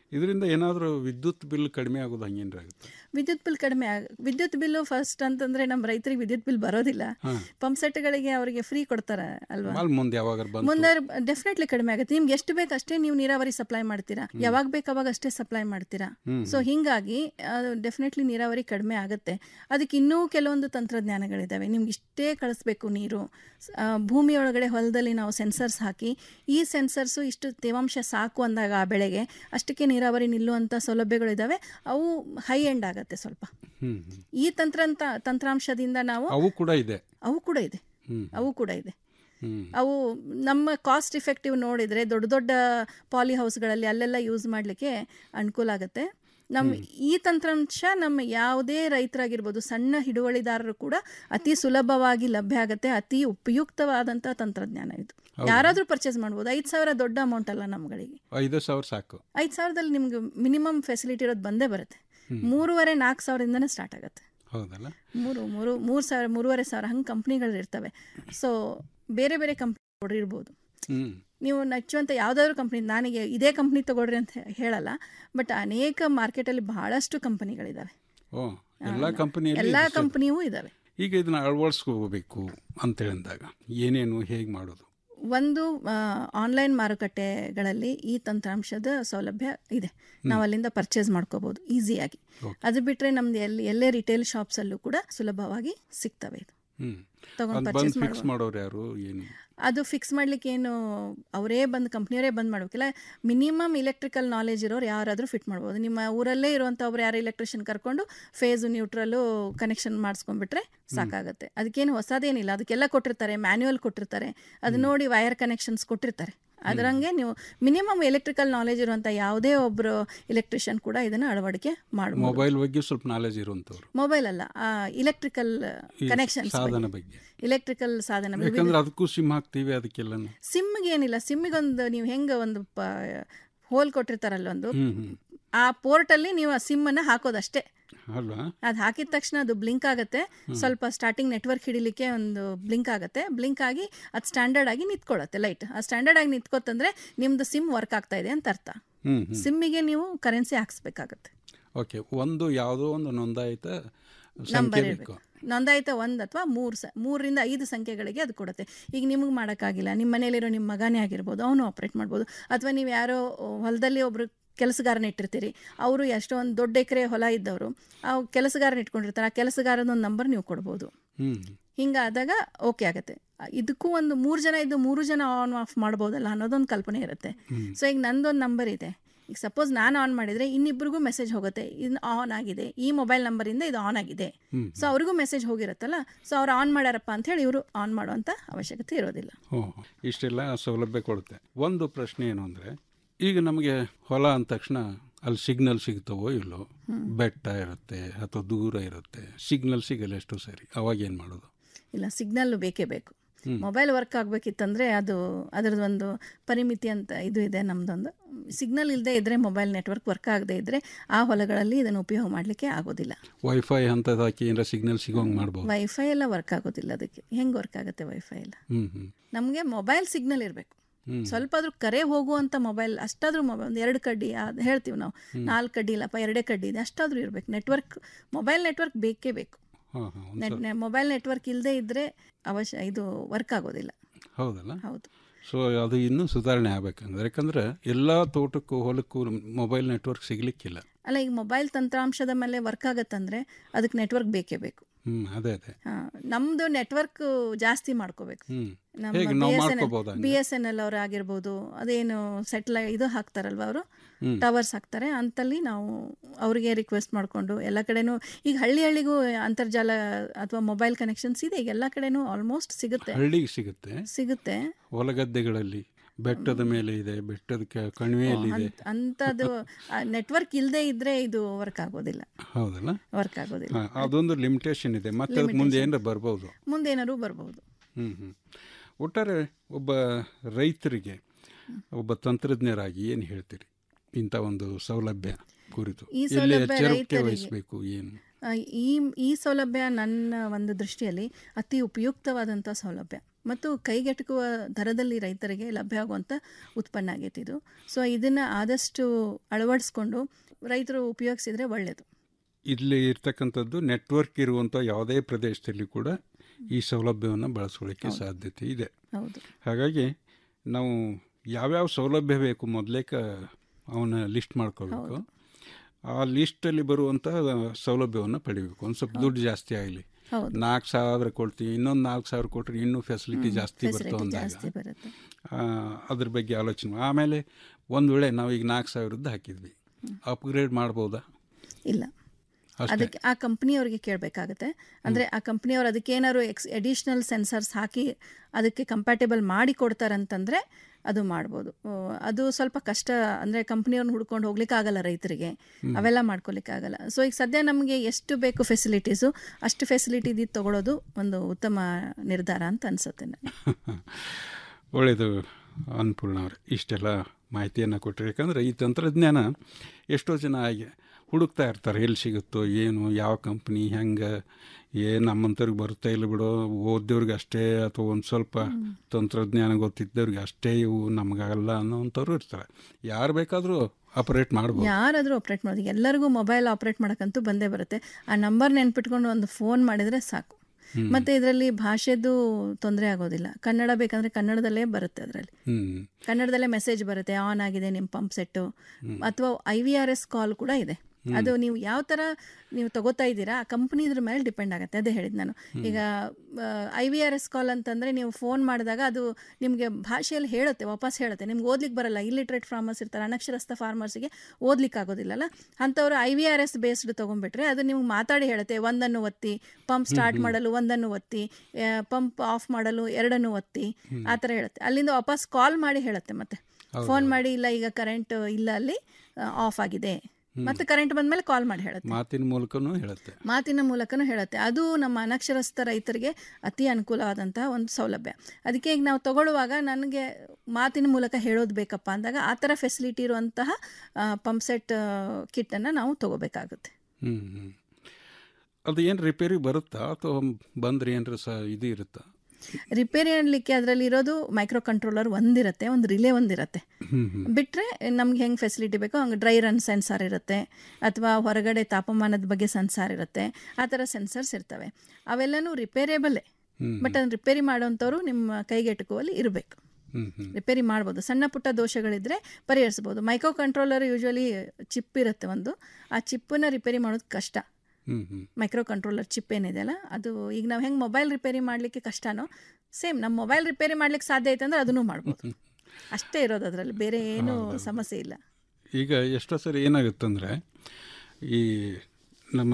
ಇದರಿಂದ ಏನಾದರೂ ವಿದ್ಯುತ್ ಬಿಲ್ ಕಡಿಮೆ ಆಗೋದು ಹಂಗೇನ್ರ ಆಗುತ್ತೆ ವಿದ್ಯುತ್ ಬಿಲ್ ಕಡಿಮೆ ಆಗ ವಿದ್ಯುತ್ ಬಿಲ್ಲು ಫಸ್ಟ್ ಅಂತಂದ್ರೆ ನಮ್ಮ ರೈತರಿಗೆ ವಿದ್ಯುತ್ ಬಿಲ್ ಬರೋದಿಲ್ಲ ಹಾ. ಪಂಪ್ ಸೆಟ್ಗಳಿಗೆ ಅವರಿಗೆ ಫ್ರೀ ಕೊಡ್ತಾರೆ ಅಲ್ವಾ ಅಲ್ಲಿ ಮುಂದೆ ಯಾವಾಗ ಬಂತು ಮುಂದೆ ಡೆಫಿನೆಟ್ಲಿ ಕಡಿಮೆ ಆಗುತ್ತೆ ನಿಮ್ಗೆ ಎಷ್ಟು ಬೇಕು ಅಷ್ಟೇ ನೀವು ನೀರಾವರಿ ಸಪ್ಲೈ ಮಾಡ್ತೀರಾ ಯಾವಾಗ ಬೇಕು ಅವಾಗ ಅಷ್ಟೇ ಸಪ್ಲೈ ಮಾಡ್ತೀರಾ ಹ್ಮ್. ಸೊ ಹಿಂಗಾಗಿ ಡೆಫಿನೆಟ್ಲಿ ನೀರಾವರಿ ಕಡಿಮೆ ಆಗುತ್ತೆ ಅದಕ್ಕೆ ಇನ್ನೂ ಕೆಲವೊಂದು ತಂತ್ರಜ್ಞಾನಗಳಿದ್ದಾವೆ ನಿಮ್ಗೆ ಇಷ್ಟೇ ಕಳಿಸ್ಬೇಕು ನೀರು ಆ, ಭೂಮಿ ಒಳಗಡೆ ಹೊಲದಲ್ಲಿ ನಾವು ಸೆನ್ಸರ್ಸ್ ಹಾಕಿ ಈ ಸೆನ್ಸರ್ಸು ಇಷ್ಟು ತೇವಾಂಶ ಸಾಕು ಅಂದಾಗ ಆ ಬೆಳೆಗೆ ಅಷ್ಟಕ್ಕೆ ನೀರಾವರಿ ನಿಲ್ಲುವಂಥ ಸೌಲಭ್ಯಗಳಿದ್ದಾವೆ ಅವು ಹೈ ಎಂಡ್ ಆಗುತ್ತೆ ಸ್ವಲ್ಪ ಹ್ಮ್ ಹ್ಮ್. ಈ ತಂತ್ರಂತ ತಂತ್ರಾಂಶದಿಂದ ನಾವು ಅವು ಕೂಡ ಇದೆ ಅವು ಕೂಡ ಇದೆ ಹ್ಮ್ ಅವು ಕೂಡ ಇದೆ ಹ್ಮ್ ಅವು ನಮ್ಮ ಕಾಸ್ಟ್ ಇಫೆಕ್ಟಿವ್ ನೋಡಿದರೆ ದೊಡ್ಡ ದೊಡ್ಡ ಪಾಲಿ ಹೌಸ್ಗಳಲ್ಲಿ ಅಲ್ಲೆಲ್ಲ ಯೂಸ್ ಮಾಡಲಿಕ್ಕೆ ಅನುಕೂಲ ಆಗುತ್ತೆ ನಮ್ಮ ಈ ತಂತ್ರಾಂಶ ನಮ್ಮ ಯಾವುದೇ ರೈತರಾಗಿರ್ಬೋದು ಸಣ್ಣ ಹಿಡುವಳಿದಾರರು ಕೂಡ ಅತಿ ಸುಲಭವಾಗಿ ಲಭ್ಯ ಆಗುತ್ತೆ ಅತಿ ಉಪಯುಕ್ತವಾದಂಥ ತಂತ್ರಜ್ಞಾನ ಇದು ಹೌದು. ಯಾರಾದರೂ ಪರ್ಚೇಸ್ ಮಾಡ್ಬೋದು ಐದು ಸಾವಿರ ದೊಡ್ಡ ಅಮೌಂಟ್ ಅಲ್ಲ ನಮ್ಗಳಿಗೆ ಐದು ಸಾವಿರ ಸಾಕು ಐದು ಸಾವಿರದಲ್ಲಿ ನಿಮ್ಗೆ ಮಿನಿಮಮ್ ಫೆಸಿಲಿಟಿ ಇರೋದು ಬಂದೇ ಬರುತ್ತೆ ಮೂರುವರೆ ನಾಲ್ಕು ಸಾವಿರದಿಂದನೇ ಸ್ಟಾರ್ಟ್ ಆಗುತ್ತೆ ಹೌದಲ್ಲ ಮೂರು ಮೂರು ಮೂರು ಸಾವಿರ ಮೂರುವರೆ ಸಾವಿರ ಹಂಗೆ ಕಂಪ್ನಿಗಳು ಇರ್ತವೆ ಸೊ ಬೇರೆ ಬೇರೆ ಕಂಪ್ನಿ ಇರ್ಬೋದು ಹ್ಮ್ ನೀವು ನಚ್ಚುವಂಥ ಯಾವುದಾದ್ರೂ ಕಂಪ್ನಿ ನನಗೆ ಇದೇ ಕಂಪ್ನಿ ತಗೊಳ್ರಿ ಅಂತ ಹೇಳಲ್ಲ ಬಟ್ ಅನೇಕ ಮಾರ್ಕೆಟಲ್ಲಿ ಬಹಳಷ್ಟು ಕಂಪನಿಗಳಿದ್ದಾವೆ ಓ ಎಲ್ಲ ಕಂಪನಿಯಲ್ಲಿ ಎಲ್ಲ ಇದು ಸರಿ. ಕಂಪನಿಯೂ ಇದ್ದಾವೆ ಈಗ ಇದನ್ನ ಅಳವಡಿಸ್ಕೋಬೇಕು ಅಂತ ಹೇಳಿದಾಗ ಏನೇನು ಹೇಗೆ ಮಾಡೋದು ಒಂದು ಆನ್ಲೈನ್ ಮಾರುಕಟ್ಟೆಗಳಲ್ಲಿ ಈ ತಂತ್ರಾಂಶದ ಸೌಲಭ್ಯ ಇದೆ ನಾವು ಅಲ್ಲಿಂದ ಪರ್ಚೇಸ್ ಮಾಡ್ಕೋಬಹುದು ಈಸಿಯಾಗಿ ಅದು ಬಿಟ್ಟರೆ ನಮ್ದು ಎಲ್ಲಿ ಎಲ್ಲೇ ರಿಟೇಲ್ ಶಾಪ್ಸಲ್ಲೂ ಕೂಡ ಸುಲಭವಾಗಿ ಸಿಗ್ತವೆ ಇದು ಹ್ಮ್ ತಗೊಂಡ್ ಅದ್ purchase ಬಂದು ಫಿಕ್ಸ್ ಮಾಡ್ಬೋದು. ಮಾಡೋರು ಯಾರು ಏನು ಅದು ಫಿಕ್ಸ್ ಮಾಡ್ಲಿಕ್ಕೆ ಏನು ಅವರೇ ಬಂದು ಕಂಪ್ನಿಯವರೇ ಬಂದು ಮಾಡ್ಬೇಕಿಲ್ಲ ಮಿನಿಮಮ್ ಇಲೆಕ್ಟ್ರಿಕಲ್ ನಾಲೆಜ್ ಇರೋರು ಯಾರಾದರೂ ಫಿಟ್ ಮಾಡ್ಬೋದು ನಿಮ್ಮ ಊರಲ್ಲೇ ಇರುವಂಥ ಒಬ್ರು ಯಾರು ಎಲೆಕ್ಟ್ರಿಷಿಯನ್ ಕರ್ಕೊಂಡು ಫೇಸು ನ್ಯೂಟ್ರಲ್ಲು ಕನೆಕ್ಷನ್ ಮಾಡಿಸ್ಕೊಂಡ್ಬಿಟ್ರೆ ಸಾಕಾಗುತ್ತೆ ಅದಕ್ಕೇನು ಹೊಸದೇನಿಲ್ಲ ಅದಕ್ಕೆಲ್ಲ ಕೊಟ್ಟಿರ್ತಾರೆ ಮ್ಯಾನ್ಯುವಲ್ ಕೊಟ್ಟಿರ್ತಾರೆ ಅದು ನೋಡಿ ವೈರ್ ಕನೆಕ್ಷನ್ಸ್ ಕೊಟ್ಟಿರ್ತಾರೆ ಅದರಂಗೆ ನೀವು ಮಿನಿಮಮ್ ಎಲೆಕ್ಟ್ರಿಕಲ್ ನಾಲೆಜ್ ಇರುವಂಥ ಯಾವುದೇ ಒಬ್ಬರು ಎಲೆಕ್ಟ್ರಿಷಿಯನ್ ಕೂಡ ಇದನ್ನು ಅಳವಡಿಕೆ ಮಾಡ್ಬೋದು ಮೊಬೈಲ್ ಬಗ್ಗೆ ಸ್ವಲ್ಪ ನಾಲೆಜ್ ಇರುವಂಥವ್ರು ಮೊಬೈಲ್ ಅಲ್ಲ ಇಲೆಕ್ಟ್ರಿಕಲ್ ಈ ಕನೆಕ್ಷನ್ಸ್ ಸಾಧನ ಬಗ್ಗೆ ಇಲೆಕ್ಟ್ರಿಕಲ್ ಸಾಧನ ವಿವಿಧ- ಯಾಕಂದ್ರೆ ಅದಕ್ಕೂ ಸಿಮ್ ಹಾಕ್ತೀವಿ ಅದಕ್ಕೆಲ್ಲನು ಸಿಮ್ಗೆ ಏನಿಲ್ಲ ಸಿಮ್ಮಿಗೊಂದು ನೀವು ಹೆಂಗೆ ಒಂದು ಪ ಹೋಲ್ ಕೊಟ್ಟಿರ್ತಾರಲ್ಲ ಒಂದು ಹ್ಮ್ ಹ್ಮ್ ಆ ಪೋರ್ಟಲ್ಲಿ ನೀವು ಆ ಸಿಮ್ಮನ್ನು ಹಾಕೋದಷ್ಟೇ ಅಲ್ವಾ ಅದು ಹಾಕಿದ ತಕ್ಷಣ ಅದು ಬ್ಲಿಂಕ್ ಆಗುತ್ತೆ ಸ್ವಲ್ಪ ಸ್ಟಾರ್ಟಿಂಗ್ ನೆಟ್ವರ್ಕ್ ಹಿಡಿಲಿಕ್ಕೆ ಒಂದು ಬ್ಲಿಂಕ್ ಆಗುತ್ತೆ ಬ್ಲಿಂಕ್ ಆಗಿ ಅದು ಸ್ಟ್ಯಾಂಡರ್ಡ್ ಆಗಿ ನಿಂತ್ಕೊಳ್ಳುತ್ತೆ ಲೈಟ್ ಆ ಸ್ಟ್ಯಾಂಡರ್ಡ್ ಆಗಿ ನಿಂತ್ಕೋತಂದ್ರೆ ನಿಮ್ದು ಸಿಮ್ ವರ್ಕ್ ಆಗ್ತಾ ಇದೆ ಅಂತ ಅರ್ಥ ಹ್ಮ್ ಹ್ಮ್ ಸಿಮ್ಮಿಗೆ ನೀವು ಕರೆನ್ಸಿ ಹಾಕ್ಸ್ಬೇಕಾಗತ್ತೆ ಓಕೆ ಒಂದು ಯಾವುದೋ ಒಂದು ನೋಂದಾಯಿತ ಸಂಖ್ಯೆ ನಂಬರ್ ಬೇಕು ಇರಬೇಕು ನೋಂದಾಯಿತ ಒಂದು ಅಥವಾ ಮೂರು ಸ ಮೂರರಿಂದ ಐದು ಸಂಖ್ಯೆಗಳಿಗೆ ಅದು ಕೊಡುತ್ತೆ ಈಗ ನಿಮಗೆ ಮಾಡೋಕ್ಕಾಗಿಲ್ಲ ನಿಮ್ಮ ಮನೇಲಿರೋ ನಿಮ್ಮ ಮಗನೇ ಆಗಿರ್ಬೋದು ಅವನು ಆಪ್ರೇಟ್ ಮಾಡ್ಬೋದು ಅಥವಾ ನೀವು ಯಾರೋ ಹೊಲದಲ್ಲಿ ಒಬ್ರು ಕೆಲಸಗಾರನ ಇಟ್ಟಿರ್ತೀರಿ ಅವರು ಎಷ್ಟೋ ಒಂದು ದೊಡ್ಡ ಎಕರೆ ಹೊಲ ಇದ್ದವರು ಆ ಕೆಲಸಗಾರನ ಇಟ್ಕೊಂಡಿರ್ತಾರೆ ಆ ಕೆಲಸಗಾರನ ಒಂದು ನಂಬರ್ ನೀವು ಕೊಡ್ಬೋದು ಹ್ಮ್ ಹಿಂಗಾದಾಗ ಓಕೆ ಆಗುತ್ತೆ ಇದಕ್ಕೂ ಒಂದು ಮೂರು ಜನ ಇದ್ದು ಮೂರು ಜನ ಆನ್ ಆಫ್ ಮಾಡ್ಬೋದಲ್ಲ ಅನ್ನೋದೊಂದು ಕಲ್ಪನೆ ಇರುತ್ತೆ ಹ್ಮ್. ಸೊ ಈಗ ನಂದೊಂದು ನಂಬರ್ ಇದೆ ಈಗ ಸಪೋಸ್ ನಾನು ಆನ್ ಮಾಡಿದರೆ ಇನ್ನಿಬ್ರಿಗೂ ಮೆಸೇಜ್ ಹೋಗುತ್ತೆ ಇದು ಆನ್ ಆಗಿದೆ ಈ ಮೊಬೈಲ್ ನಂಬರಿಂದ ಇದು ಆನ್ ಆಗಿದೆ ಹ್ಮ್. ಸೊ ಅವ್ರಿಗೂ ಮೆಸೇಜ್ ಹೋಗಿರುತ್ತಲ್ಲ ಸೊ ಅವ್ರು ಆನ್ ಮಾಡ್ಯಾರಪ್ಪ ಅಂತ ಹೇಳಿ ಇವರು ಆನ್ ಮಾಡುವಂಥ ಅವಶ್ಯಕತೆ ಇರೋದಿಲ್ಲ ಓ ಇಷ್ಟೆಲ್ಲ ಸೌಲಭ್ಯ ಕೊಡುತ್ತೆ ಒಂದು ಪ್ರಶ್ನೆ ಏನು ಅಂದರೆ ಈಗ ನಮಗೆ ಹೊಲ ಅಂದ ತಕ್ಷಣ ಅಲ್ಲಿ ಸಿಗ್ನಲ್ ಸಿಗ್ತವೋ ಇಲ್ಲೋ ಬೆಟ್ಟ ಇರುತ್ತೆ ಅಥವಾ ದೂರ ಇರುತ್ತೆ ಸಿಗ್ನಲ್ ಸಿಗಲ್ಲ ಎಷ್ಟು ಸರಿ ಅವಾಗ ಏನು ಮಾಡೋದು ಇಲ್ಲ ಸಿಗ್ನಲ್ ಬೇಕೇ ಬೇಕು ಮೊಬೈಲ್ ವರ್ಕ್ ಆಗಬೇಕಿತ್ತಂದ್ರೆ ಅದು ಅದರದ್ದು ಒಂದು ಪರಿಮಿತಿ ಅಂತ ಇದು ಇದೆ ನಮ್ಮದೊಂದು ಸಿಗ್ನಲ್ ಇಲ್ಲದೆ ಇದ್ದರೆ ಮೊಬೈಲ್ ನೆಟ್ವರ್ಕ್ ವರ್ಕ್ ಆಗದೆ ಇದ್ದರೆ ಆ ಹೊಲಗಳಲ್ಲಿ ಇದನ್ನು ಉಪಯೋಗ ಮಾಡಲಿಕ್ಕೆ ಆಗೋದಿಲ್ಲ ವೈಫೈ ಅಂತದ್ದು ಹಾಕಿ ಏನಾರ ಸಿಗ್ನಲ್ ಸಿಗೋಂಗೆ ಮಾಡ್ಬೋದು ವೈಫೈ ಎಲ್ಲ ವರ್ಕ್ ಆಗೋದಿಲ್ಲ ಅದಕ್ಕೆ ಹೆಂಗೆ ವರ್ಕ್ ಆಗುತ್ತೆ ವೈಫೈ ಎಲ್ಲ ಹ್ಞೂ ಹ್ಞೂ ನಮಗೆ ಮೊಬೈಲ್ ಸಿಗ್ನಲ್ ಇರಬೇಕು ಹ್ಮ್. ಸ್ವಲ್ಪ ಆದ್ರೂ ಕರೆ ಹೋಗುವಂಥ ಮೊಬೈಲ್ ಅಷ್ಟಾದ್ರೂ ಮೊಬೈಲ್ ಒಂದು ಎರಡು ಕಡ್ಡಿ ಅದು ಹೇಳ್ತೀವಿ ನಾವು ನಾಲ್ಕು ಕಡ್ಡಿ ಇಲ್ಲಪ್ಪ ಎರಡೇ ಕಡ್ಡಿ ಇದೆ ಅಷ್ಟಾದ್ರೂ ಇರಬೇಕು ನೆಟ್ವರ್ಕ್ ಮೊಬೈಲ್ ನೆಟ್ವರ್ಕ್ ಬೇಕೇ ಬೇಕು ಹಾಂ ಹಾಂ ನೆಟ್ ಮೊಬೈಲ್ ನೆಟ್ವರ್ಕ್ ಇಲ್ಲದೆ ಇದ್ದರೆ ಅವಶ್ಯ ಇದು ವರ್ಕ್ ಆಗೋದಿಲ್ಲ ಹೌದಲ್ಲ ಹೌದು ಸೊ ಅದು ಇನ್ನೂ ಸುಧಾರಣೆ ಆಗ್ಬೇಕಂದ್ರೆ ಯಾಕಂದ್ರೆ ಎಲ್ಲ ತೋಟಕ್ಕೂ ಹೊಲಕ್ಕೂ ಮೊಬೈಲ್ ನೆಟ್ವರ್ಕ್ ಸಿಗ್ಲಿಕ್ಕಿಲ್ಲ ಅಲ್ಲ ಈಗ ಮೊಬೈಲ್ ತಂತ್ರಾಂಶದ ಮೇಲೆ ವರ್ಕ್ ಆಗತ್ತಂದ್ರೆ ಅದಕ್ಕೆ ನೆಟ್ವರ್ಕ್ ಬೇಕೇ ಬೇಕು ಹ್ಮ್ ಅದೇ ಅದೇ ಹಾ, ನಮ್ದು ನೆಟ್ವರ್ಕ್ ಜಾಸ್ತಿ ಮಾಡ್ಕೋಬೇಕು ಹ್ಮ್ ನಮ್ಮ ಹೇಗೆ ಬಿ ನಾವು ಎಸ್ ಎನ್ ಮಾಡ್ಕೋಬೋದಾ ಬಿ ಎಸ್ ಎನ್ ಎಲ್ ಅವರು ಆಗಿರ್ಬೋದು ಅದೇನು ಸೆಟ್ಲೈ ಇದು ಹಾಕ್ತಾರಲ್ವ ಅವರು ಹ್ಮ್. ಟವರ್ಸ್ ಹಾಕ್ತಾರೆ ಅಂತಲ್ಲಿ ನಾವು ಅವರಿಗೆ ರಿಕ್ವೆಸ್ಟ್ ಮಾಡಿಕೊಂಡು ಎಲ್ಲ ಕಡೆನೂ ಈಗ ಹಳ್ಳಿ ಹಳ್ಳಿಗೂ ಅಂತರ್ಜಾಲ ಅಥವಾ ಮೊಬೈಲ್ ಕನೆಕ್ಷನ್ಸ್ ಇದೆ ಈಗ ಎಲ್ಲ ಕಡೆನೂ ಆಲ್ಮೋಸ್ಟ್ ಸಿಗುತ್ತೆ ಹಳ್ಳಿಗೆ ಸಿಗುತ್ತೆ ಸಿಗುತ್ತೆ ಹೊಲಗದ್ದೆಗಳಲ್ಲಿ ಬೆಟ್ಟದ ಮೇಲೆ ಇದೆ ಬೆಟ್ಟದ ಕ- ಕಣಿವೆಯಲ್ಲಿ ಇದೆ ಅಂತ್- ಅಂಥದ್ದು ನೆಟ್ವರ್ಕ್ ಇಲ್ಲದೆ ಇದ್ರೆ ಇದು ವರ್ಕ್ ಆಗೋದಿಲ್ಲ ಹೌದಲ್ಲ ವರ್ಕ್ ಆಗೋದಿಲ್ಲ ಹಾ, ಅದೊಂದು ಲಿಮಿಟೇಷನ್ ಇದೆ ಮತ್ತೆ ಅದಕ್ಕೆ ಮುಂದೆ ಏನಾರ ಬರ್ಬೋದು ಮುಂದೇನಾದ್ರು ಬರ್ಬೋದು ಹ್ಮ್ ಹ್ಮ್ ಒಟ್ಟಾರೆ ಒಬ್ಬ ರೈತರಿಗೆ ಒಬ್ಬ ತಂತ್ರಜ್ಞರಾಗಿ ಏನು ಹೇಳ್ತೀರಿ ಇಂಥ ಒಂದು ಸೌಲಭ್ಯ ಕುರಿತು ಈ ಎಲ್ಲಿ ಸೌಲಭ್ಯ ಎಚ್ಚರಿಕೆ ರೈತರಿಗೆ- ವಹಿಸಬೇಕು ಏನು ಆ, ಈ ಈ ಸೌಲಭ್ಯ ನನ್ನ ಒಂದು ದೃಷ್ಟಿಯಲ್ಲಿ ಅತಿ ಉಪಯುಕ್ತವಾದಂಥ ಸೌಲಭ್ಯ ಮತ್ತು ಕೈಗೆಟುಕುವ ದರದಲ್ಲಿ ರೈತರಿಗೆ ಲಭ್ಯ ಆಗುವಂಥ ಉತ್ಪನ್ನ ಆಗೈತೆ ಇದು ಸೊ ಇದನ್ನು ಆದಷ್ಟು ಅಳವಡಿಸ್ಕೊಂಡು ರೈತರು ಉಪಯೋಗಿಸಿದ್ರೆ ಒಳ್ಳೆಯದು ಇಲ್ಲಿ ಇರ್ತಕ್ಕಂಥದ್ದು ನೆಟ್ವರ್ಕ್ ಇರುವಂಥ ಯಾವುದೇ ಪ್ರದೇಶದಲ್ಲಿ ಕೂಡ ಈ ಸೌಲಭ್ಯವನ್ನು ಬಳಸ್ಕೊಳ್ಳಿಕ್ಕೆ ಸಾಧ್ಯತೆ ಇದೆ ಹೌದು ಹಾಗಾಗಿ ನಾವು ಯಾವ್ಯಾವ ಸೌಲಭ್ಯ ಬೇಕು ಮೊದಲೇಕ ಅವನ ಲಿಸ್ಟ್ ಮಾಡ್ಕೋಬೇಕು ಆ ಲಿಸ್ಟಲ್ಲಿ ಬರುವಂಥ ಸೌಲಭ್ಯವನ್ನು ಪಡಿಬೇಕು ಒಂದು ಸ್ವಲ್ಪ ದುಡ್ಡು ಜಾಸ್ತಿ ಆಗಲಿ ಹೌದು. ನಾಲ್ಕು ಸಾವಿರ ಕೊಡ್ತೀವಿ ಇನ್ನೊಂದು ನಾಲ್ಕು ಸಾವಿರ ಕೊಟ್ಟರೆ ಇನ್ನೂ ಫೆಸಿಲಿಟಿ ಹ್ಮ್, ಜಾಸ್ತಿ ಬರ್ತಾವೆ facility ಅಂದಾಗ ಜಾಸ್ತಿ ಬರುತ್ತೆ ಆ, ಅದ್ರ ಬಗ್ಗೆ ಆಲೋಚನೆ ಮಾ- ಆಮೇಲೆ ಒಂದು ವೇಳೆ ನಾವು ಈಗ ನಾಲ್ಕು ಸಾವಿರದ್ದು ಹಾಕಿದ್ವಿ ಅಪ್ಗ್ರೇಡ್ ಮಾಡ್ಬೋದಾ ಇಲ್ಲ ಅಷ್ಟೇ. ಅದಕ್ಕೆ ಆ ಕಂಪ್ನಿಯವ್ರಿಗೆ ಕೇಳಬೇಕಾಗುತ್ತೆ ಅಂದರೆ ಆ ಕಂಪ್ನಿಯವ್ರು ಅದಕ್ಕೆ ಏನಾದ್ರು ಎಕ್ಸ್ ಎಡಿಷ್ನಲ್ ಸೆನ್ಸರ್ಸ್ ಹಾಕಿ ಅದಕ್ಕೆ ಕಂಪ್ಯಾಟೇಬಲ್ ಮಾಡಿ ಕೊಡ್ತಾರಂತಂದರೆ ಅದು ಮಾಡ್ಬೋದು ಆ, ಅದು ಸ್ವಲ್ಪ ಕಷ್ಟ ಅಂದರೆ ಕಂಪ್ನಿಯವ್ರನ್ನ ಹುಡ್ಕೊಂಡು ಹೋಗ್ಲಿಕ್ಕೆ ಆಗಲ್ಲ ರೈತರಿಗೆ ಹ್ಮ್. ಅವೆಲ್ಲ ಮಾಡ್ಕೊಲಿಕ್ಕೆ ಆಗಲ್ಲ ಸೊ ಈಗ ಸದ್ಯ ನಮಗೆ ಎಷ್ಟು ಬೇಕು ಫೆಸಿಲಿಟೀಸು ಅಷ್ಟು ಫೆಸಿಲಿಟಿ ಇದ್ದು ತಗೊಳ್ಳೋದು ಒಂದು ಉತ್ತಮ ನಿರ್ಧಾರ ಅಂತ ಅನ್ಸುತ್ತೆ ನನಗೆ ಒಳ್ಳೆಯದು ಅನ್ನಪೂರ್ಣ ಅವ್ರೆ ಇಷ್ಟೆಲ್ಲ ಮಾಹಿತಿಯನ್ನು ಕೊಟ್ಟರೆ ಯಾಕಂದರೆ ಈ ತಂತ್ರಜ್ಞಾನ ಎಷ್ಟೋ ಜನ ಹಾಗೆ ಹುಡುಕ್ತಾ ಇರ್ತಾರೆ ಎಲ್ಲಿ ಸಿಗುತ್ತೋ ಏನು ಯಾವ ಕಂಪ್ನಿ ಹೆಂಗೆ ಏ ನಮ್ಮಂಥವ್ರಿಗೆ ಬರುತ್ತಾ ಇಲ್ಲ ಬಿಡೋ ಓದ್ದವ್ರಿಗೆ ಅಷ್ಟೇ ಅಥವಾ ಒಂದು ಸ್ವಲ್ಪ ತಂತ್ರಜ್ಞಾನ ಗೊತ್ತಿದ್ದವ್ರಿಗೆ ಅಷ್ಟೇ ಇವು ನಮಗಾಗಲ್ಲ ಅನ್ನೋವಂಥವ್ರು ಇರ್ತಾರೆ ಯಾರು ಬೇಕಾದರೂ ಆಪರೇಟ್ ಮಾಡ್ಬೋದು ಯಾರಾದರೂ ಆಪ್ರೇಟ್ ಮಾಡೋದು ಎಲ್ಲರಿಗೂ ಮೊಬೈಲ್ ಆಪ್ರೇಟ್ ಮಾಡೋಕ್ಕಂತೂ ಬಂದೇ ಬರುತ್ತೆ ಆ ನಂಬರ್ ನೆನ್ಪಿಟ್ಕೊಂಡು ಒಂದು ಫೋನ್ ಮಾಡಿದರೆ ಸಾಕು ಹ್ಮ್. ಮತ್ತು ಇದರಲ್ಲಿ ಭಾಷೆದು ತೊಂದರೆ ಆಗೋದಿಲ್ಲ ಕನ್ನಡ ಬೇಕಂದರೆ ಕನ್ನಡದಲ್ಲೇ ಬರುತ್ತೆ ಅದರಲ್ಲಿ ಹ್ಞೂ ಕನ್ನಡದಲ್ಲೇ ಮೆಸೇಜ್ ಬರುತ್ತೆ ಆನ್ ಆಗಿದೆ ನಿಮ್ಮ ಪಂಪ್ ಸೆಟ್ಟು ಅಥವಾ I V R S call ಕೂಡ ಇದೆ ಅದು ನೀವು ಯಾವ ಥರ ನೀವು ತಗೋತಾ ಇದ್ದೀರಾ ಆ ಕಂಪ್ನಿ ಇದ್ರ ಮೇಲೆ ಡಿಪೆಂಡ್ ಆಗುತ್ತೆ ಅದೇ ಹೇಳಿದ್ದು ನಾನು ಈಗ I V R S call ಅಂತಂದರೆ ನೀವು ಫೋನ್ ಮಾಡಿದಾಗ ಅದು ನಿಮಗೆ ಭಾಷೆಯಲ್ಲಿ ಹೇಳುತ್ತೆ ವಾಪಸ್ ಹೇಳುತ್ತೆ ನಿಮ್ಗೆ ಓದ್ಲಿಕ್ಕೆ ಬರಲ್ಲ ಇಲ್ಲಿಟ್ರೇಟ್ ಫಾರ್ಮರ್ಸ್ ಇರ್ತಾರೆ ಅನಕ್ಷರಸ್ಥ ಫಾರ್ಮರ್ಸಿಗೆ ಓದ್ಲಿಕ್ಕೆ ಆಗೋದಿಲ್ಲಲ್ಲ ಅಂಥವ್ರು I V R S based ತೊಗೊಂಡ್ಬಿಟ್ರೆ ಅದು ನಿಮ್ಗೆ ಮಾತಾಡಿ ಹೇಳುತ್ತೆ ಒಂದನ್ನು ಒತ್ತಿ ಪಂಪ್ ಸ್ಟಾರ್ಟ್ ಮಾಡಲು ಒಂದನ್ನು ಒತ್ತಿ ಪಂಪ್ ಆಫ್ ಮಾಡಲು ಎರಡನ್ನು ಒತ್ತಿ ಆ ಥರ ಹೇಳುತ್ತೆ ಅಲ್ಲಿಂದ ವಾಪಸ್ ಕಾಲ್ ಮಾಡಿ ಹೇಳುತ್ತೆ ಮತ್ತೆ ಫೋನ್ ಮಾಡಿ ಇಲ್ಲ ಈಗ ಕರೆಂಟ್ ಇಲ್ಲ ಅಲ್ಲಿ ಆಫ್ ಆಗಿದೆ ಮತ್ತೆ ಕರೆಂಟ್ ಬಂದ್ಮೇಲೆ ಕಾಲ್ ಮಾಡಿ ಹೇಳುತ್ತೆ ಮಾತಿನ ಮೂಲಕನೂ ಹೇಳುತ್ತೆ ಮಾತಿನ ಮೂಲಕನೂ ಹೇಳುತ್ತೆ ಅದು ನಮ್ಮ ಅನಕ್ಷರಸ್ಥ ರೈತರಿಗೆ ಅತಿ ಅನುಕೂಲವಾದಂತಹ ಒಂದು ಸೌಲಭ್ಯ ಅದಕ್ಕೆ ಈಗ ನಾವು ತಗೊಳ್ಳುವಾಗ ನನಗೆ ಮಾತಿನ ಮೂಲಕ ಹೇಳೋದು ಬೇಕಪ್ಪ ಅಂದಾಗ ಆ ಥರ ಫೆಸಿಲಿಟಿ ಇರುವಂತಹ ಪಂಪ್ ಸೆಟ್ ಕಿಟ್ಟನ್ನು ನಾವು ತಗೋಬೇಕಾಗುತ್ತೆ ಹ್ಞೂ ಹ್ಞೂ ಅದು ಏನು ರಿಪೇರಿ ಬರುತ್ತಾ ಅಥವಾ ಬಂದ್ರೆ ಏನಾರ ಸಹ ಇದು ಇರುತ್ತಾ ರಿಪೇರಿ ಮಾಡಲಿಕ್ಕೆ ಅದರಲ್ಲಿ ಇರೋದು ಮೈಕ್ರೋ ಕಂಟ್ರೋಲರ್ ಒಂದಿರುತ್ತೆ ಒಂದು ರಿಲೇ ಒಂದಿರುತ್ತೆ ಹ್ಞೂ ಹ್ಞೂ ಬಿಟ್ಟರೆ ನಮ್ಗೆ ಹೆಂಗೆ ಫೆಸಿಲಿಟಿ ಬೇಕೋ ಹಂಗೆ ಡ್ರೈ ರನ್ ಸೆನ್ಸಾರ್ ಇರುತ್ತೆ ಅಥವಾ ಹೊರಗಡೆ ತಾಪಮಾನದ ಬಗ್ಗೆ ಸೆನ್ಸಾರ್ ಇರುತ್ತೆ ಆ ಥರ ಸೆನ್ಸರ್ಸ್ ಇರ್ತವೆ ಅವೆಲ್ಲನೂ ರಿಪೇರೇಬಲ್ಲೇ ಹ್ಮ್. ಬಟ್ ಅದನ್ನು ರಿಪೇರಿ ಮಾಡೋಂಥವ್ರು ನಿಮ್ಮ ಕೈಗೆಟುಕುವಲ್ಲಿ ಇರಬೇಕು ಹ್ಞೂ ಹ್ಞೂ ರಿಪೇರಿ ಮಾಡ್ಬೋದು ಸಣ್ಣ ಪುಟ್ಟ ದೋಷಗಳಿದ್ರೆ ಪರಿಹರಿಸ್ಬೋದು ಮೈಕ್ರೋ ಕಂಟ್ರೋಲರ್ ಯೂಶ್ವಲಿ ಚಿಪ್ ಇರುತ್ತೆ ಒಂದು ಆ ಚಿಪ್ಪನ್ನ ರಿಪೇರಿ ಮಾಡೋದು ಕಷ್ಟ ಹ್ಞೂ ಹ್ಞೂ ಮೈಕ್ರೋ ಕಂಟ್ರೋಲರ್ ಚಿಪ್ ಏನಿದೆಯಲ್ಲ ಅದು ಈಗ ನಾವು ಹೆಂಗೆ ಮೊಬೈಲ್ ರಿಪೇರಿ ಮಾಡಲಿಕ್ಕೆ ಕಷ್ಟನೋ ಸೇಮ್ ನಮ್ಮ ಮೊಬೈಲ್ ರಿಪೇರಿ ಮಾಡ್ಲಿಕ್ಕೆ ಸಾಧ್ಯ ಐತೆ ಅಂದ್ರೆ ಅದನ್ನು ಮಾಡ್ಬೋದು ಅಷ್ಟೇ ಇರೋದು ಅದರಲ್ಲಿ ಬೇರೆ ಏನು ಸಮಸ್ಯೆ ಇಲ್ಲ ಈಗ ಎಷ್ಟೋ ಸರಿ ಏನಾಗುತ್ತಂದರೆ ಈ ನಮ್ಮ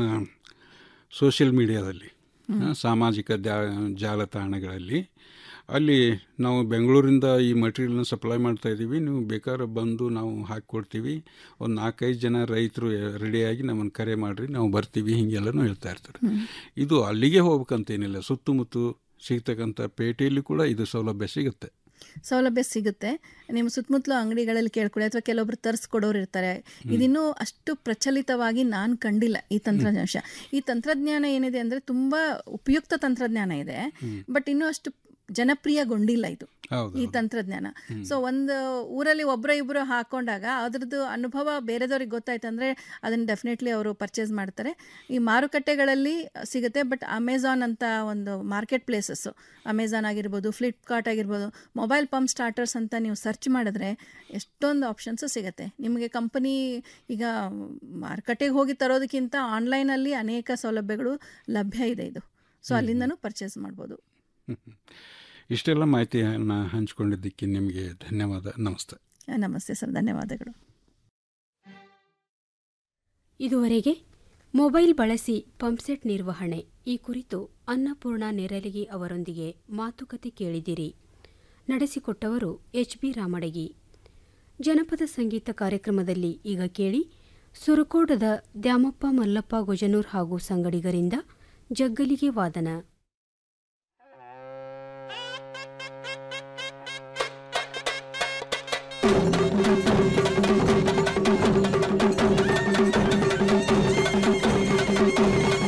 ಸೋಷಿಯಲ್ ಮೀಡಿಯಾದಲ್ಲಿ ಆ, ಸಾಮಾಜಿಕ ಜಾ ಜಾಲತಾಣಗಳಲ್ಲಿ ಅಲ್ಲಿ ನಾವು ಬೆಂಗಳೂರಿಂದ ಈ ಮಟೀರಿಯಲ್ನ ಸಪ್ಲೈ ಮಾಡ್ತಾ ಇದ್ದೀವಿ ನೀವು ಬೇಕಾದ್ರೆ ಬಂದು ನಾವು ಹಾಕ್ಕೊಡ್ತೀವಿ ಒಂದು ನಾಲ್ಕೈದು ಜನ ರೈತರು ರೆಡಿಯಾಗಿ ನಮ್ಮನ್ನು ಕರೆ ಮಾಡಿರಿ ನಾವು ಬರ್ತೀವಿ ಹೀಗೆಲ್ಲನೂ ಹೇಳ್ತಾ ಇರ್ತಾರೆ ಇದು ಅಲ್ಲಿಗೆ ಹೋಗ್ಬೇಕಂತೇನಿಲ್ಲ ಸುತ್ತಮುತ್ತ ಸಿಗ್ತಕ್ಕಂಥ ಪೇಟೆಯಲ್ಲಿ ಕೂಡ ಇದು ಸೌಲಭ್ಯ ಸಿಗುತ್ತೆ ಸೌಲಭ್ಯ ಸಿಗುತ್ತೆ ನಿಮ್ಮ ಸುತ್ತಮುತ್ತಲು ಅಂಗಡಿಗಳಲ್ಲಿ ಕೇಳ್ಕೊಳ್ಳಿ ಅಥವಾ ಕೆಲವೊಬ್ರು ತರಿಸ್ಕೊಡೋರು ಇರ್ತಾರೆ ಇದಿನ್ನೂ ಅಷ್ಟು ಪ್ರಚಲಿತವಾಗಿ ನಾನು ಕಂಡಿಲ್ಲ ಈ ತಂತ್ರಜ್ಞಾನ ಈ ತಂತ್ರಜ್ಞಾನ ಏನಿದೆ ಅಂದರೆ ತುಂಬ ಉಪಯುಕ್ತ ತಂತ್ರಜ್ಞಾನ ಇದೆ ಬಟ್ ಇನ್ನೂ ಅಷ್ಟು ಜನಪ್ರಿಯಗೊಂಡಿಲ್ಲ ಇದು ಹೌದು ಈ ತಂತ್ರಜ್ಞಾನ ಸೊ ಒಂದು ಊರಲ್ಲಿ ಒಬ್ಬರ ಇಬ್ಬರು ಹಾಕೊಂಡಾಗ ಅದ್ರದ್ದು ಅನುಭವ ಬೇರೆದವ್ರಿಗೆ ಗೊತ್ತಾಯ್ತು ಅಂದರೆ ಅದನ್ನು ಡೆಫಿನೆಟ್ಲಿ ಅವರು ಪರ್ಚೇಸ್ ಮಾಡ್ತಾರೆ ಈ ಮಾರುಕಟ್ಟೆಗಳಲ್ಲಿ ಸಿಗುತ್ತೆ ಬಟ್ ಅಮೆಝಾನ್ ಅಂತ ಒಂದು ಮಾರ್ಕೆಟ್ ಪ್ಲೇಸಸ್ಸು ಅಮೆಝಾನ್ ಆಗಿರ್ಬೋದು ಫ್ಲಿಪ್ಕಾರ್ಟ್ ಆಗಿರ್ಬೋದು ಮೊಬೈಲ್ ಪಂಪ್ ಸ್ಟಾರ್ಟರ್ಸ್ ಅಂತ ನೀವು ಸರ್ಚ್ ಮಾಡಿದ್ರೆ ಎಷ್ಟೊಂದು ಆಪ್ಷನ್ಸು ಸಿಗುತ್ತೆ ನಿಮಗೆ ಕಂಪನಿ ಈಗ ಮಾರುಕಟ್ಟೆಗೆ ಹೋಗಿ ತರೋದಕ್ಕಿಂತ ಆನ್ಲೈನಲ್ಲಿ ಅನೇಕ ಸೌಲಭ್ಯಗಳು ಲಭ್ಯ ಇದೆ ಇದು ಸೊ ಅಲ್ಲಿಂದನೂ ಪರ್ಚೇಸ್ ಮಾಡ್ಬೋದು ಇಷ್ಟೆಲ್ಲ ಮಾಹಿತಿಯನ್ನು ಹಂಚಿಕೊಂಡಿದ್ದಕ್ಕೆ ನಿಮಗೆ ಧನ್ಯವಾದ ನಮಸ್ತೆ ನಮಸ್ತೆ ಸರ್ ಧನ್ಯವಾದಗಳು ಇದುವರೆಗೆ ಮೊಬೈಲ್ ಬಳಸಿ ಪಂಪ್ಸೆಟ್ ನಿರ್ವಹಣೆ ಈ ಕುರಿತು ಅನ್ನಪೂರ್ಣ ನೆರಲಿಗಿ ಅವರೊಂದಿಗೆ ಮಾತುಕತೆ ಕೇಳಿದಿರಿ ನಡೆಸಿಕೊಟ್ಟವರು ಎಚ್ ಬಿ ರಾಮಡಗಿ ಜನಪದ ಸಂಗೀತ ಕಾರ್ಯಕ್ರಮದಲ್ಲಿ ಈಗ ಕೇಳಿ ಸುರಕೋಟದ ದ್ಯಾಮಪ್ಪ ಮಲ್ಲಪ್ಪ ಗೊಜನೂರ್ ಹಾಗೂ ಸಂಗಡಿಗರಿಂದ ಜಗ್ಗಲಿಗೆ ವಾದನ Thank you.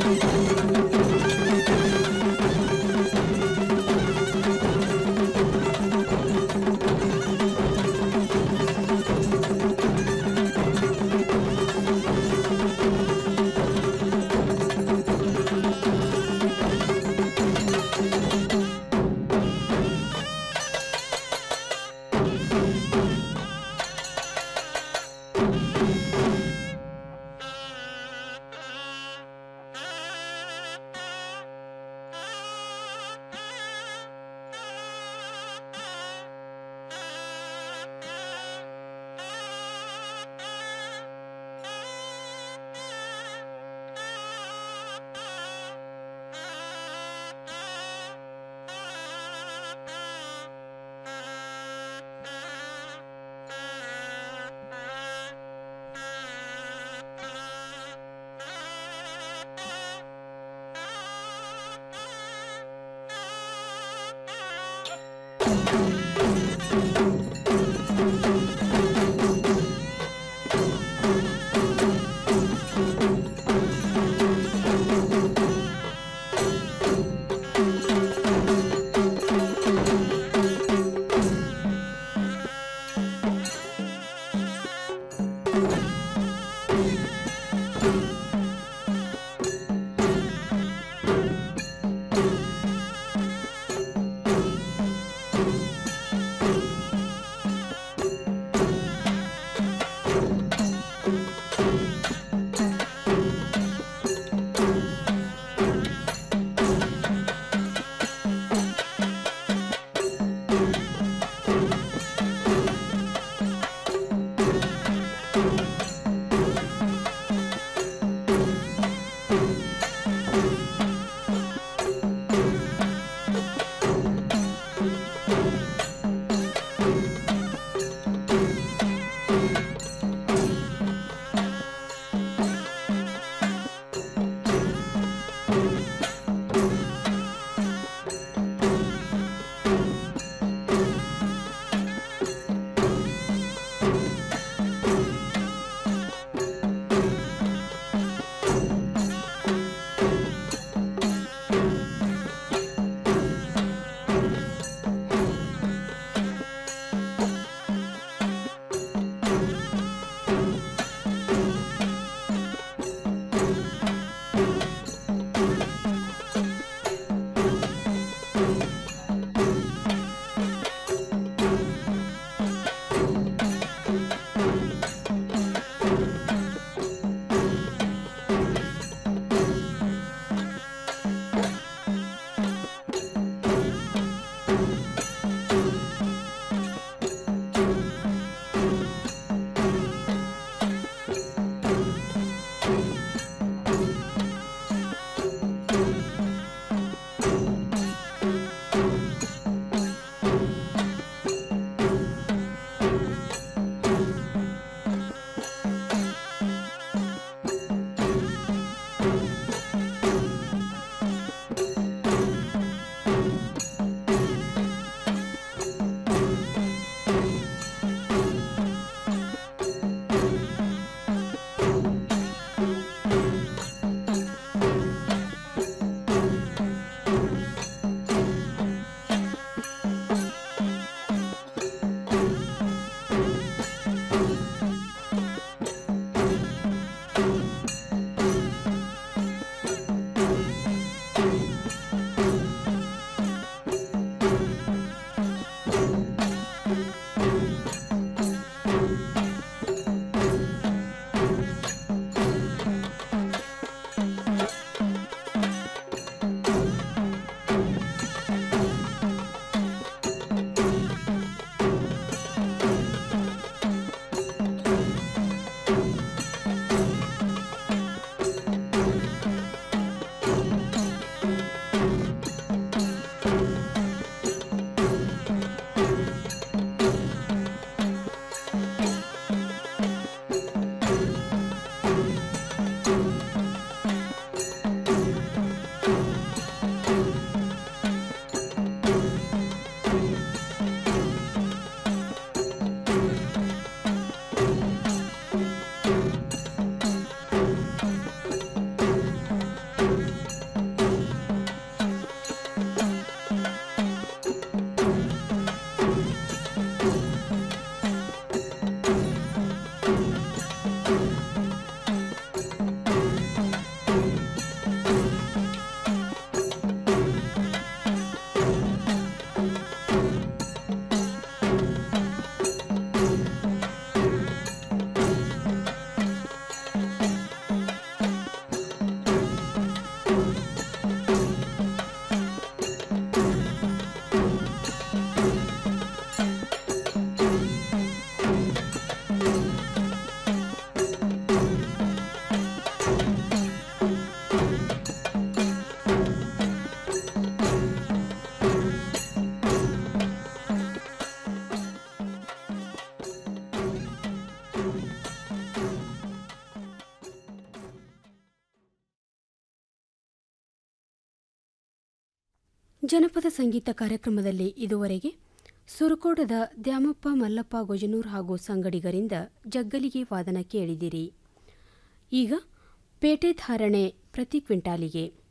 ಜನಪದ ಸಂಗೀತ ಕಾರ್ಯಕ್ರಮದಲ್ಲಿ ಇದುವರೆಗೆ ಸುರಕೋಟದ ದ್ಯಾಮಪ್ಪ ಮಲ್ಲಪ್ಪ ಗೊಜನೂರ್ ಹಾಗೂ ಸಂಗಡಿಗರಿಂದ ಜಗ್ಗಲಿಗೆ ವಾದನ ಕೇಳಿದಿರಿ ಈಗ ಪೇಟೆ ಧಾರಣೆ ಪ್ರತಿ ಕ್ವಿಂಟಾಲಿಗೆ